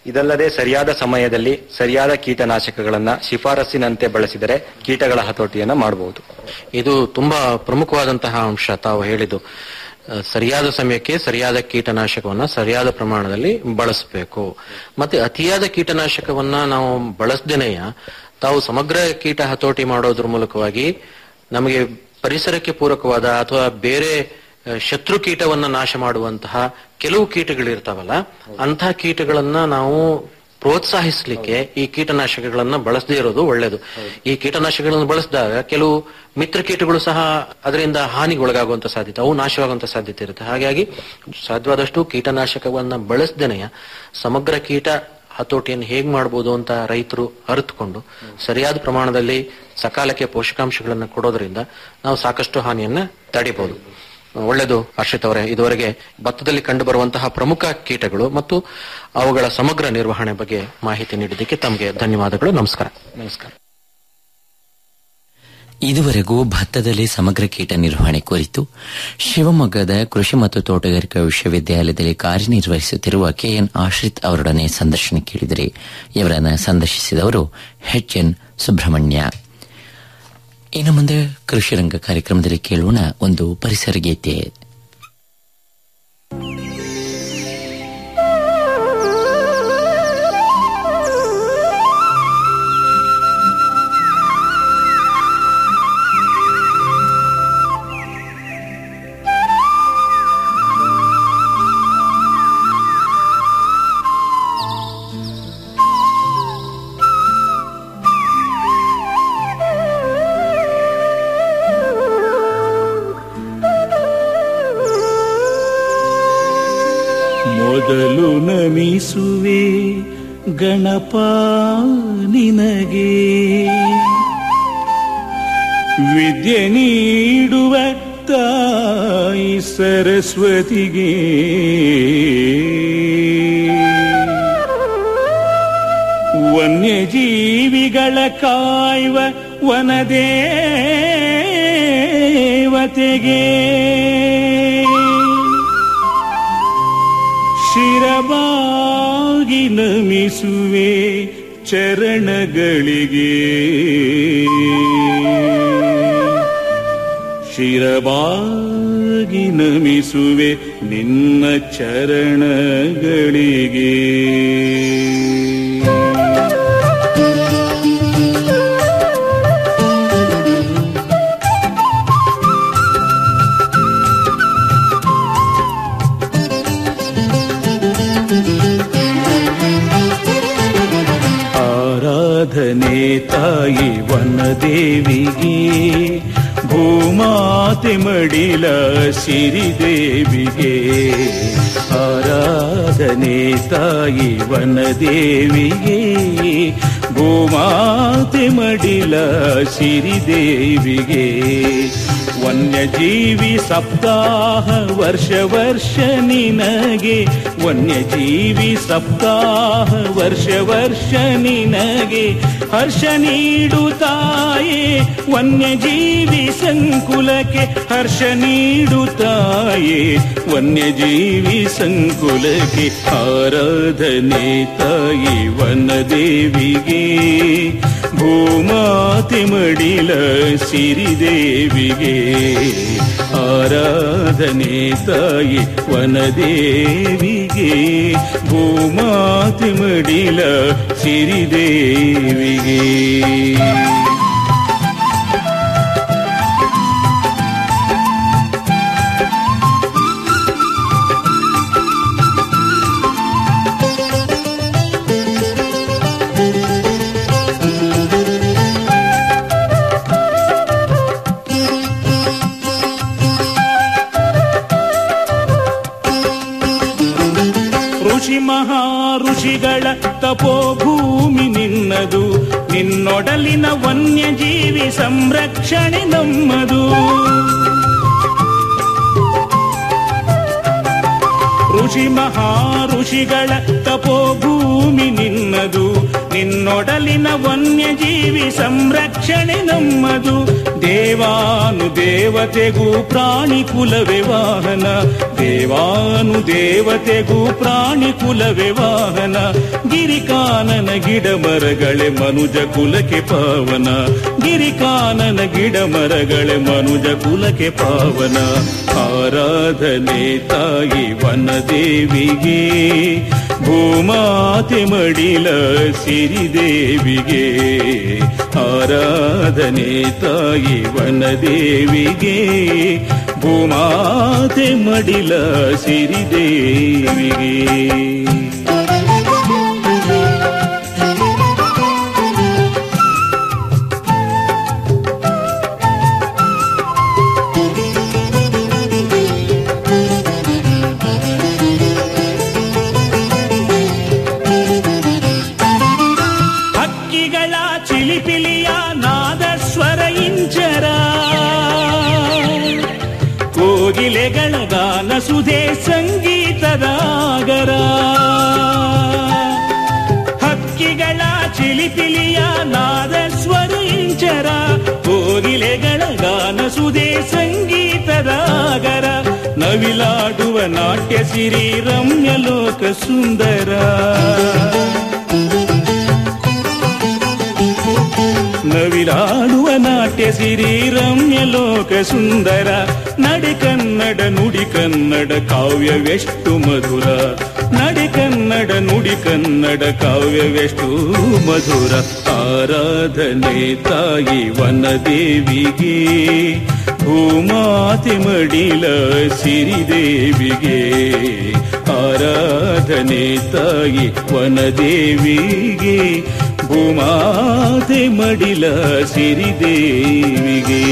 Speaker 14: ಇದಲ್ಲದೆ ಸರಿಯಾದ ಸಮಯದಲ್ಲಿ ಸರಿಯಾದ ಕೀಟನಾಶಕಗಳನ್ನ ಶಿಫಾರಸ್ಸಿನಂತೆ ಬಳಸಿದರೆ ಕೀಟಗಳ ಹತೋಟಿಯನ್ನ ಮಾಡಬಹುದು
Speaker 13: ಇದು ತುಂಬಾ ಪ್ರಮುಖವಾದಂತಹ ಅಂಶ ತಾವು ಹೇಳಿದ್ದು ಆ, ಸರಿಯಾದ ಸಮಯಕ್ಕೆ ಸರಿಯಾದ ಕೀಟನಾಶಕವನ್ನ ಸರಿಯಾದ ಪ್ರಮಾಣದಲ್ಲಿ ಬಳಸಬೇಕು ಮತ್ತೆ ಅತಿಯಾದ ಕೀಟನಾಶಕವನ್ನ ನಾವು ಬಳಸದೇನೆಯ ತಾವು ಸಮಗ್ರ ಕೀಟ ಹತೋಟಿ ಮಾಡೋದ್ರ ಮೂಲಕವಾಗಿ ನಮಗೆ ಪರಿಸರಕ್ಕೆ ಪೂರಕವಾದ ಅಥವಾ ಬೇರೆ ಆ, ಶತ್ರು ಕೀಟವನ್ನ ನಾಶ ಮಾಡುವಂತಹ ಕೆಲವು ಕೀಟಗಳಿರ್ತಾವಲ್ಲ ಅಂತಹ ಕೀಟಗಳನ್ನ ನಾವು ಪ್ರೋತ್ಸಾಹಿಸಲಿಕ್ಕೆ ಈ ಕೀಟನಾಶಕಗಳನ್ನ ಬಳಸದೇ ಇರೋದು ಒಳ್ಳೆಯದು ಈ ಕೀಟನಾಶಕಗಳನ್ನು ಬಳಸಿದಾಗ ಕೆಲವು ಮಿತ್ರ ಕೀಟಗಳು ಸಹ ಅದರಿಂದ ಹಾನಿಗೊಳಗಾಗುವಂತ ಸಾಧ್ಯತೆ ಅವು ನಾಶವಾಗುವಂತ ಸಾಧ್ಯತೆ ಇರುತ್ತೆ ಹಾಗಾಗಿ ಸಾಧ್ಯವಾದಷ್ಟು ಕೀಟನಾಶಕವನ್ನ ಬಳಸದೇನೆಯ ಸಮಗ್ರ ಕೀಟ ಹತೋಟಿಯನ್ನು ಹೇಗ್ ಮಾಡ್ಬೋದು ಅಂತ ರೈತರು ಅರಿತುಕೊಂಡು ಸರಿಯಾದ ಪ್ರಮಾಣದಲ್ಲಿ ಸಕಾಲಕ್ಕೆ ಪೋಷಕಾಂಶಗಳನ್ನು ಕೊಡೋದ್ರಿಂದ ನಾವು ಸಾಕಷ್ಟು ಹಾನಿಯನ್ನ ತಡಿಬಹುದು ಒಳ್ಳೆಯದು ಹರ್ಷಿತ್ ಅವರೇ ಇದುವರೆಗೆ ಭತ್ತದಲ್ಲಿ ಕಂಡು ಬರುವಂತಹ ಪ್ರಮುಖ ಕೀಟಗಳು ಮತ್ತು ಅವುಗಳ ಸಮಗ್ರ ನಿರ್ವಹಣೆ ಬಗ್ಗೆ ಮಾಹಿತಿ ನೀಡಿದ್ದಕ್ಕೆ ತಮಗೆ ಧನ್ಯವಾದಗಳು ನಮಸ್ಕಾರ
Speaker 14: ನಮಸ್ಕಾರ
Speaker 1: ಇದುವರೆಗೂ ಭತ್ತದಲ್ಲಿ ಸಮಗ್ರ ಕೀಟ ನಿರ್ವಹಣೆ ಕುರಿತು ಶಿವಮೊಗ್ಗದ ಕೃಷಿ ಮತ್ತು ತೋಟಗಾರಿಕಾ ವಿಶ್ವವಿದ್ಯಾಲಯದಲ್ಲಿ ಕಾರ್ಯನಿರ್ವಹಿಸುತ್ತಿರುವ ಕೆಎನ್ ಆಶ್ರಿತ್ ಅವರೊಡನೆ ಸಂದರ್ಶನ ಕೇಳಿದರೆ ಇವರನ್ನು ಸಂದರ್ಶಿಸಿದವರು ಎಚ್ ಎನ್ ಸುಬ್ರಹ್ಮಣ್ಯ ಇನ್ನು ಮುಂದೆ ಕೃಷಿ ರಂಗ ಕಾರ್ಯಕ್ರಮದಲ್ಲಿ ಕೇಳೋಣ ಒಂದು ಪರಿಸರ ಗೀತೆ
Speaker 15: ಮೊದಲು ನಮಿಸುವೆ ಗಣಪ ನಿನಗೆ ವಿದ್ಯೆ ನೀಡುವ ತಾಯಿ ಸರಸ್ವತಿಗೆ ವನ್ಯಜೀವಿಗಳ ಕಾಯುವ ವನದೇವತೆಗೆ ಶಿರಬಾಗಿ ನಮಿಸುವೆ ಚರಣಗಳಿಗೆ ಶಿರಬಾಗಿ ನಮಿಸುವೆ ನಿನ್ನ ಚರಣಗಳಿಗೆ ಆರಾಧನೆ ತಾಯಿ ವನದೇವಿಗೆ ಭೂಮಾತೆ ಮಡಿಲ ಸಿರಿದೇವಿಗೆ ಆರಾಧನೆ ತಾಯಿ ವನದೇವಿಗೆ ಭೂಮಾತೆ ಮಡಿಲ ಸಿರಿದೇವಿಗೆ ವನ್ಯಜೀವಿ ಸಪ್ತಾಹ ವರ್ಷ ವರ್ಷ ನಿನಗೆ ವನ್ಯಜೀವಿ ಸಪ್ತಾಹ ವರ್ಷ ವರ್ಷ ನಿನಗೆ ಹರ್ಷ ನೀಡುತ್ತಾಯೇ ವನ್ಯಜೀವಿ ಸಂಕುಲಕ್ಕೆ ಹರ್ಷ ನೀಡುತ್ತಾಯೇ ವನ್ಯಜೀವಿ ಸಂಕುಲಕ್ಕೆ ಆರಾಧನೆ ತಾಯಿ ವನದೇವಿಗೆ ಭೂಮಾತೆ ಮಡಿಲ ಸಿರಿದೇವಿಗೆ ಆರಾಧನೆ ತಾಯಿ ವನದೇವಿಗೆ ಭೂಮಾತೆ ಮಡಿಲ ಸಿರಿದೇವಿಗೆ ಋಷಿ ಮಹಾ ಋಷಿಗಳ ತಪೋಭೂಮಿ ನಿನ್ನದು ನಿನ್ನೊಡಲಿನ ವನ್ಯಜೀವಿ ಸಂರಕ್ಷಣೆ ನಮ್ಮದು ಋಷಿ ಮಹಾ ಋಷಿಗಳ ತಪೋಭೂಮಿ ನಿನ್ನದು ನಿನ್ನೊಡಲಿನ ವನ್ಯಜೀವಿ ಸಂರಕ್ಷಣೆ ನಮ್ಮದು ದೇವಾನು ದೇವತೆಗೂ ಪ್ರಾಣಿ ಕುಲವೇ ವಾಹನ ದೇವಾನು ದೇವತೆಗೂ ಪ್ರಾಣಿ ಕುಲವೇ ವಾಹನ ಗಿರಿಕಾನನ ಗಿಡ ಮರಗಳೇ ಮನುಜ ಕುಲಕ್ಕೆ ಪಾವನ ಗಿರಿಕಾನನ ಗಿಡ ಮರಗಳೇ ಮನುಜ ಕುಲಕ್ಕೆ ಪಾವನ ಆರಾಧನೆ ತಾಯಿ ವನದೇವಿಗೆ ಭೂಮಾತೆ ಮಡಿಲ ಸಿರಿದೇವಿಗೆ ಆರಾಧನೆ ತಾಯಿ ವನದೇವಿಗೆ ಭೂಮಾತೆ ಮಡಿಲ ಸಿರಿದೇವಿಗೆ ಹಕ್ಕಿಗಳ ಚಿಲಿಪಿಲಿಯ ನಾದ ಸ್ವರ ಇಂಚರ ಕೋಗಿಲೆಗಳ ಗಾನ ಸುಧೆ ಸಂಗೀತದ ಆಗರ ಹಕ್ಕಿಗಳ ಚಿಲಿಪಿಲಿಯ ನಾದ ಸ್ವರ ಇಂಚರ ಕೋಗಿಲೆಗಳ ಗಾನ ಸುಧೆ ಸಂಗೀತದ ಆಗರ ನವಿಲಾಡುವ ನಾಟ್ಯ ಸಿರಿ ರಮ್ಯ ಲೋಕ ಸುಂದರ ನವಿಲಾಡುವ ನಾಟ್ಯ ಸಿರಿ ರಮ್ಯ ಲೋಕ ಸುಂದರ ನಡೆ ಕನ್ನಡ ನುಡಿ ಕನ್ನಡ ಕಾವ್ಯವೆಷ್ಟು ಮಧುರ ನಡೆ ಕನ್ನಡ ನುಡಿ ಕನ್ನಡ ಕಾವ್ಯವೆಷ್ಟು ಮಧುರ ಆರಾಧನೆ ತಾಯಿ ವನದೇವಿಗೆ ಭೂಮಾತೆ ಮಡಿಲ ಸಿರಿದೇವಿಗೆ ಆರಾಧನೆ ತಾಯಿ ವನದೇವಿಗೆ ಭೂಮಾತೆ ಮಡಿಲ ಸಿರಿದೇವಿಗೆ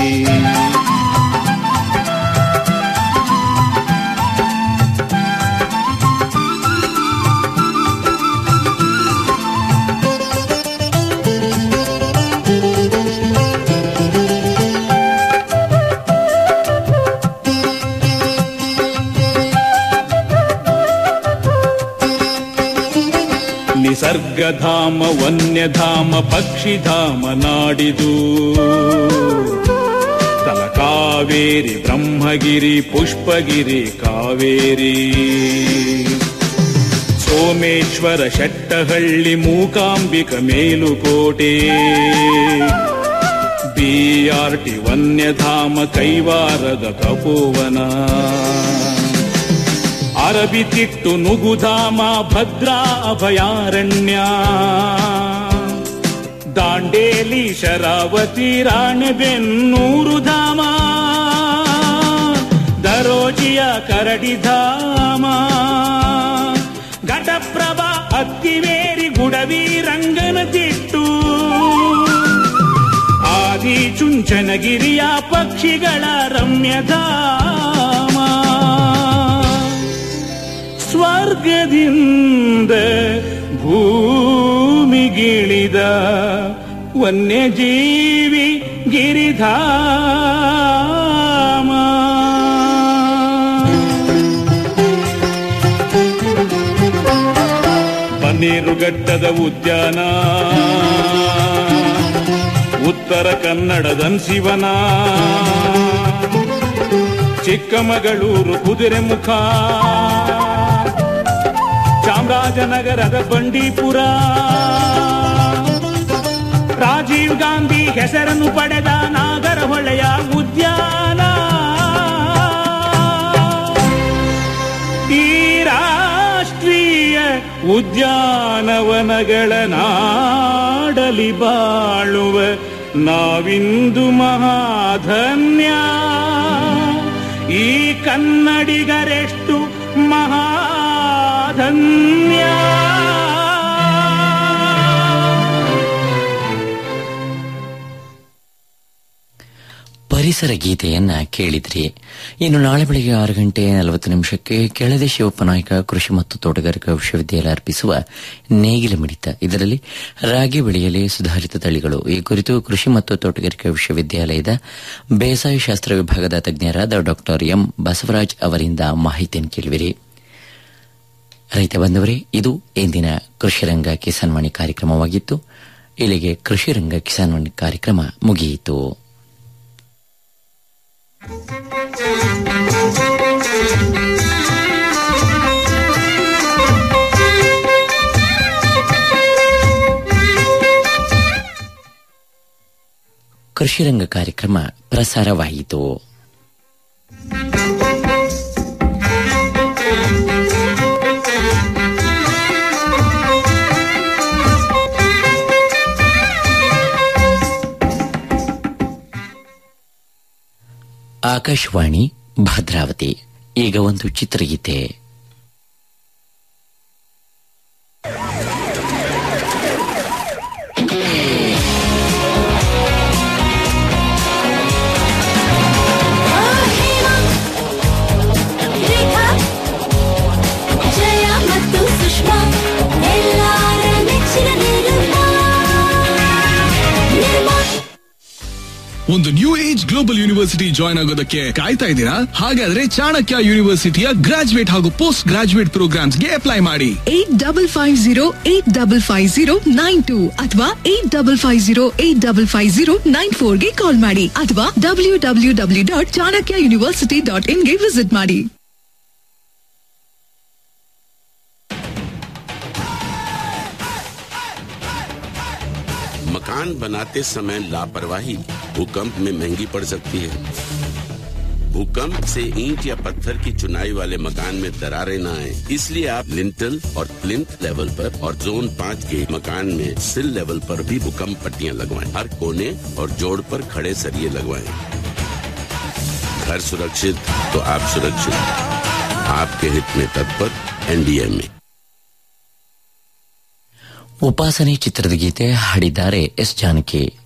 Speaker 15: ನಿಸರ್ಗಧಾಮ ವನ್ಯಧಾಮ ಪಕ್ಷಿಧಾಮ ನಾಡಿದು ತಲಕಾವೇರಿ ಬ್ರಹ್ಮಗಿರಿ ಪುಷ್ಪಗಿರಿ ಕಾವೇರಿ ಸೋಮೇಶ್ವರ ಶೆಟ್ಟಹಳ್ಳಿ ಮೂಕಾಂಬಿಕ ಮೇಲುಕೋಟೆ ಬಿಆರ್ಟಿ ವನ್ಯಧಾಮ ಕೈವಾರದ ತಪೋವನ ಅರಬಿತಿಟ್ಟು ನುಗುಧಾಮ ಭದ್ರಾ ಅಭಯಾರಣ್ಯ ದಾಂಡೇಲಿ ಶರಾವತಿ ರಾಣೆಬೆನ್ನೂರು ಧಾಮ ದರೋಜಿಯ ಕರಡಿಧಾಮ ಘಟಪ್ರಭಾ ಅತ್ತಿವೇರಿ ಗುಡವಿ ರಂಗನತಿಟ್ಟು ಆದಿ ಚುಂಚನಗಿರಿಯ ಪಕ್ಷಿಗಳ ರಮ್ಯಧಾಮ ಸ್ವರ್ಗದಿಂದ ಭೂಮಿಗಿಳಿದ ವನ್ಯಜೀವಿ ಗಿರಿಧಾಮ ಬನ್ನೇರುಘಟ್ಟದ ಉದ್ಯಾನ ಉತ್ತರ ಕನ್ನಡದ ಶಿವನ ಚಿಕ್ಕಮಗಳೂರು ಕುದುರೆಮುಖ ಚಾಮರಾಜನಗರದ ಬಂಡೀಪುರ ರಾಜೀವ್ ಗಾಂಧಿ ಹೆಸರನ್ನು ಪಡೆದ ನಾಗರಹೊಳೆಯ ಉದ್ಯಾನ ಈ ರಾಷ್ಟ್ರೀಯ ಉದ್ಯಾನವನಗಳ ನಾಡಲಿ ಬಾಳುವ ನಾವಿಂದು ಮಹಾಧನ್ಯ ಈ ಕನ್ನಡಿಗರೆಷ್ಟು ಮಹಾಧನ್ಯ
Speaker 1: ಪರಿಸರ ಗೀತೆಯನ್ನ ಕೇಳಿದ್ರಿ ಇನ್ನು ನಾಳೆ ಬೆಳಗ್ಗೆ ಆರು ಗಂಟೆ ನಲವತ್ತು ನಿಮಿಷಕ್ಕೆ ಕೆಳದಿ ಶಿವಪ್ಪ ನಾಯಕ ಕೃಷಿ ಮತ್ತು ತೋಟಗಾರಿಕಾ ವಿಶ್ವವಿದ್ಯಾಲಯ ಅರ್ಪಿಸುವ ನೇಗಿಲ ಮಿಡಿತ ಇದರಲ್ಲಿ ರಾಗಿ ಬೆಳೆಯಲಿ ಸುಧಾರಿತ ತಳಿಗಳು ಈ ಕುರಿತು ಕೃಷಿ ಮತ್ತು ತೋಟಗಾರಿಕಾ ವಿಶ್ವವಿದ್ಯಾಲಯದ ಬೇಸಾಯ ಶಾಸ್ತ್ರ ವಿಭಾಗದ ತಜ್ಞರಾದ ಡಾಕ್ಟರ್ ಎಂ ಬಸವರಾಜ್ ಅವರಿಂದ ಮಾಹಿತಿಯನ್ನು ಕೇಳುವಿರಿ ರೈತ ಬಂದವರೇ ಇದು ಇಂದಿನ ಕೃಷಿ ರಂಗ ಕಿಸಾನ್ ವಾಣಿ ಕಾರ್ಯಕ್ರಮವಾಗಿತ್ತು ಇಲ್ಲಿಗೆ ಕೃಷಿ ರಂಗ ಕಿಸಾನ್ ವಾಣಿ ಕಾರ್ಯಕ್ರಮ ಮುಗಿಯಿತು ಕೃಷಿ ರಂಗ ಕಾರ್ಯಕ್ರಮ ಪ್ರಸಾರವಾಯಿತು ಆಕಾಶವಾಣಿ ಭದ್ರಾವತಿ ಈಗ ಒಂದು ಚಿತ್ರಗೀತೆ
Speaker 16: ಜಯ ಮತ್ತು ಸುಷ್ಮಾ ಎಲ್ಲಾರ ನೆಚ್ಚಿನ ನಿರ್ಮಾ ನಿರ್ಮಾ
Speaker 5: ಒಂದು new age global university join ಆಗೋದಕ್ಕೆ ಕಾಯ್ತಾ ಇದ್ದೀರಾ ಹಾಗಾದ್ರೆ ಚಾಣಕ್ಯ ಯೂನಿವರ್ಸಿಟಿಯ ಗ್ರಾಜುಯೇಟ್ ಹಾಗೂ ಪೋಸ್ಟ್ ಗ್ರಾಜುಯೇಟ್ ಪ್ರೋಗ್ರಾಮ್ಸ್ಗೆ ಅಪ್ಲೈ ಮಾಡಿ
Speaker 6: eight double five zero eight double five zero nine two ಅಥವಾ eight double five zero eight double five zero nine ಫೋರ್ಗೆ ಕಾಲ್ ಮಾಡಿ ಅಥವಾ W W W dot Chanakya university dot ಇನ್ಗೆ ವಿಸಿಟ್ ಮಾಡಿ
Speaker 9: मकान बनाते समय लापरवाही भूकंप में महंगी पड़ सकती है भूकंप से ईंट या पत्थर की चुनाई वाले मकान में दरारें न आए इसलिए आप लिंटल और प्लिंथ लेवल पर और जोन पाँच के मकान में सिल लेवल पर भी भूकंप पट्टियां लगवाएं हर कोने और जोड़ पर खड़े सरिये लगवाएं घर सुरक्षित तो आप सुरक्षित आपके हित में तत्पर एनडीए में
Speaker 1: ಉಪಾಸನೆ ಚಿತ್ರದ ಗೀತೆ ಹಾಡಿದ್ದಾರೆ ಎಸ್ ಜಾನಕಿ